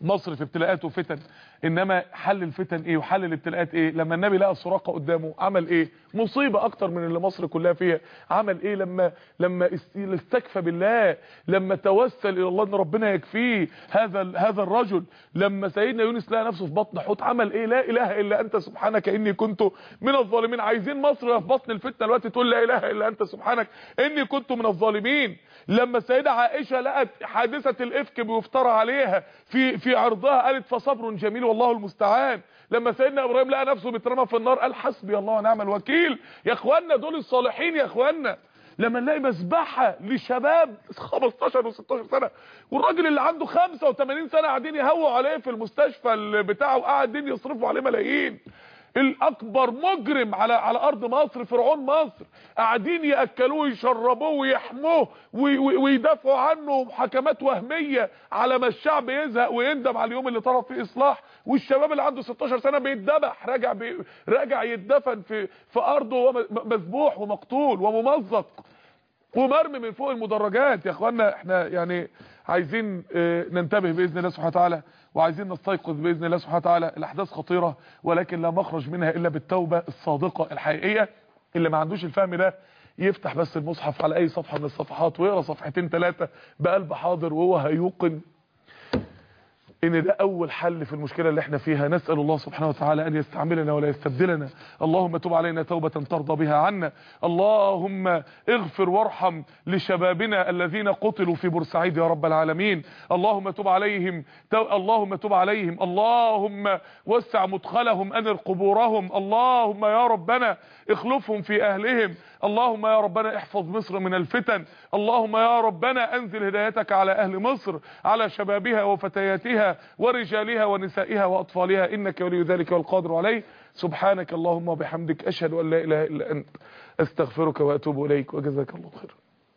Speaker 2: مصر في ابتلاءات وفتن انما حل الفتن ايه وحل الابتلاءات ايه لما النبي لقى السراقه قدامه عمل ايه مصيبه اكتر من اللي مصر كلها فيها عمل ايه لما لما استكفى بالله لما توسل الى الله ان ربنا يكفيه هذا هذا الرجل لما سيدنا يونس لقى نفسه في بطن حوت عمل ايه لا اله الا انت سبحانك اني كنت من الظالمين عايزين مصر في بطن الفتنه دلوقتي تقول لا اله الا انت سبحانك اني كنت من الظالمين لما السيده عائشه لقت حادثه الافك بيفترى عليها في في عرضها قالت فصبر جميل والله المستعان لما سيدنا ابراهيم لقى نفسه بيترمى في النار قال حسبي الله ونعم الوكيل يا اخوانا دول الصالحين يا اخوانا لما نلاقي مذبحه لشباب 15 و16 سنه والراجل اللي عنده 85 سنه قاعدين يهووا عليه في المستشفى بتاعه وقاعدين يصرفوا عليه ملايين الاكبر مجرم على على ارض مصر فرعون مصر قاعدين ياكلوه ويشربوه ويحموه ويدافعوا عنه محاكمات وهميه على ما الشعب يزهق ويندم على اليوم اللي طرف فيه اصلاح والشباب اللي عنده 16 سنه بيتذبح راجع بي راجع يتدفن في في ارضه وهو مذبوح ومقتول وممزق ومرمي من فوق المدرجات يا اخوانا احنا يعني عايزين ننتبه باذن الله سبحانه وتعالى وعايزين نستيقظ باذن الله سبحانه وتعالى الاحداث خطيره ولكن لا مخرج منها الا بالتوبه الصادقه الحقيقيه اللي ما عندوش الفهم ده يفتح بس المصحف على اي صفحه من الصفحات ويقرا صفحتين ثلاثه بقلب حاضر وهو هيوقن ان ده اول حل في المشكله اللي احنا فيها نسال الله سبحانه وتعالى ان يستعملنا ولا يستبدلنا اللهم تب علينا توبه ترضى بها عنا اللهم اغفر وارحم لشبابنا الذين قتلوا في بورسعيد يا رب العالمين اللهم تب عليهم تو... اللهم تب عليهم اللهم وسع مدخلهم انر قبورهم اللهم يا ربنا اخلفهم في اهلهم اللهم يا ربنا احفظ مصر من الفتن اللهم يا ربنا انزل هدايتك على اهل مصر على شبابها وفتياتها ورجالها ونسائها واطفالها انك ولي ذلك والقادر عليه سبحانك اللهم وبحمدك اشهد ان لا اله الا انت استغفرك واتوب اليك وجزاك الله خيرا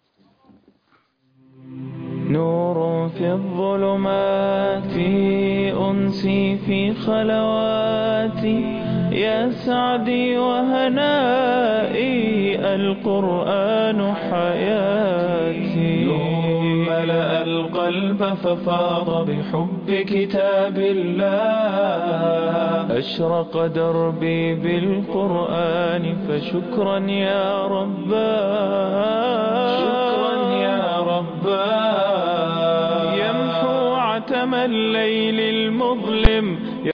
Speaker 1: نور في الظلمات أنسي في خلواتي يا سعدي وهنائي القرآن حياتي نور ملأ القلب ففاض بحب كتاب الله أشرق دربي بالقرآن فشكرا يا رباه شكرا يا رباه يمحو عتم الليل المظلم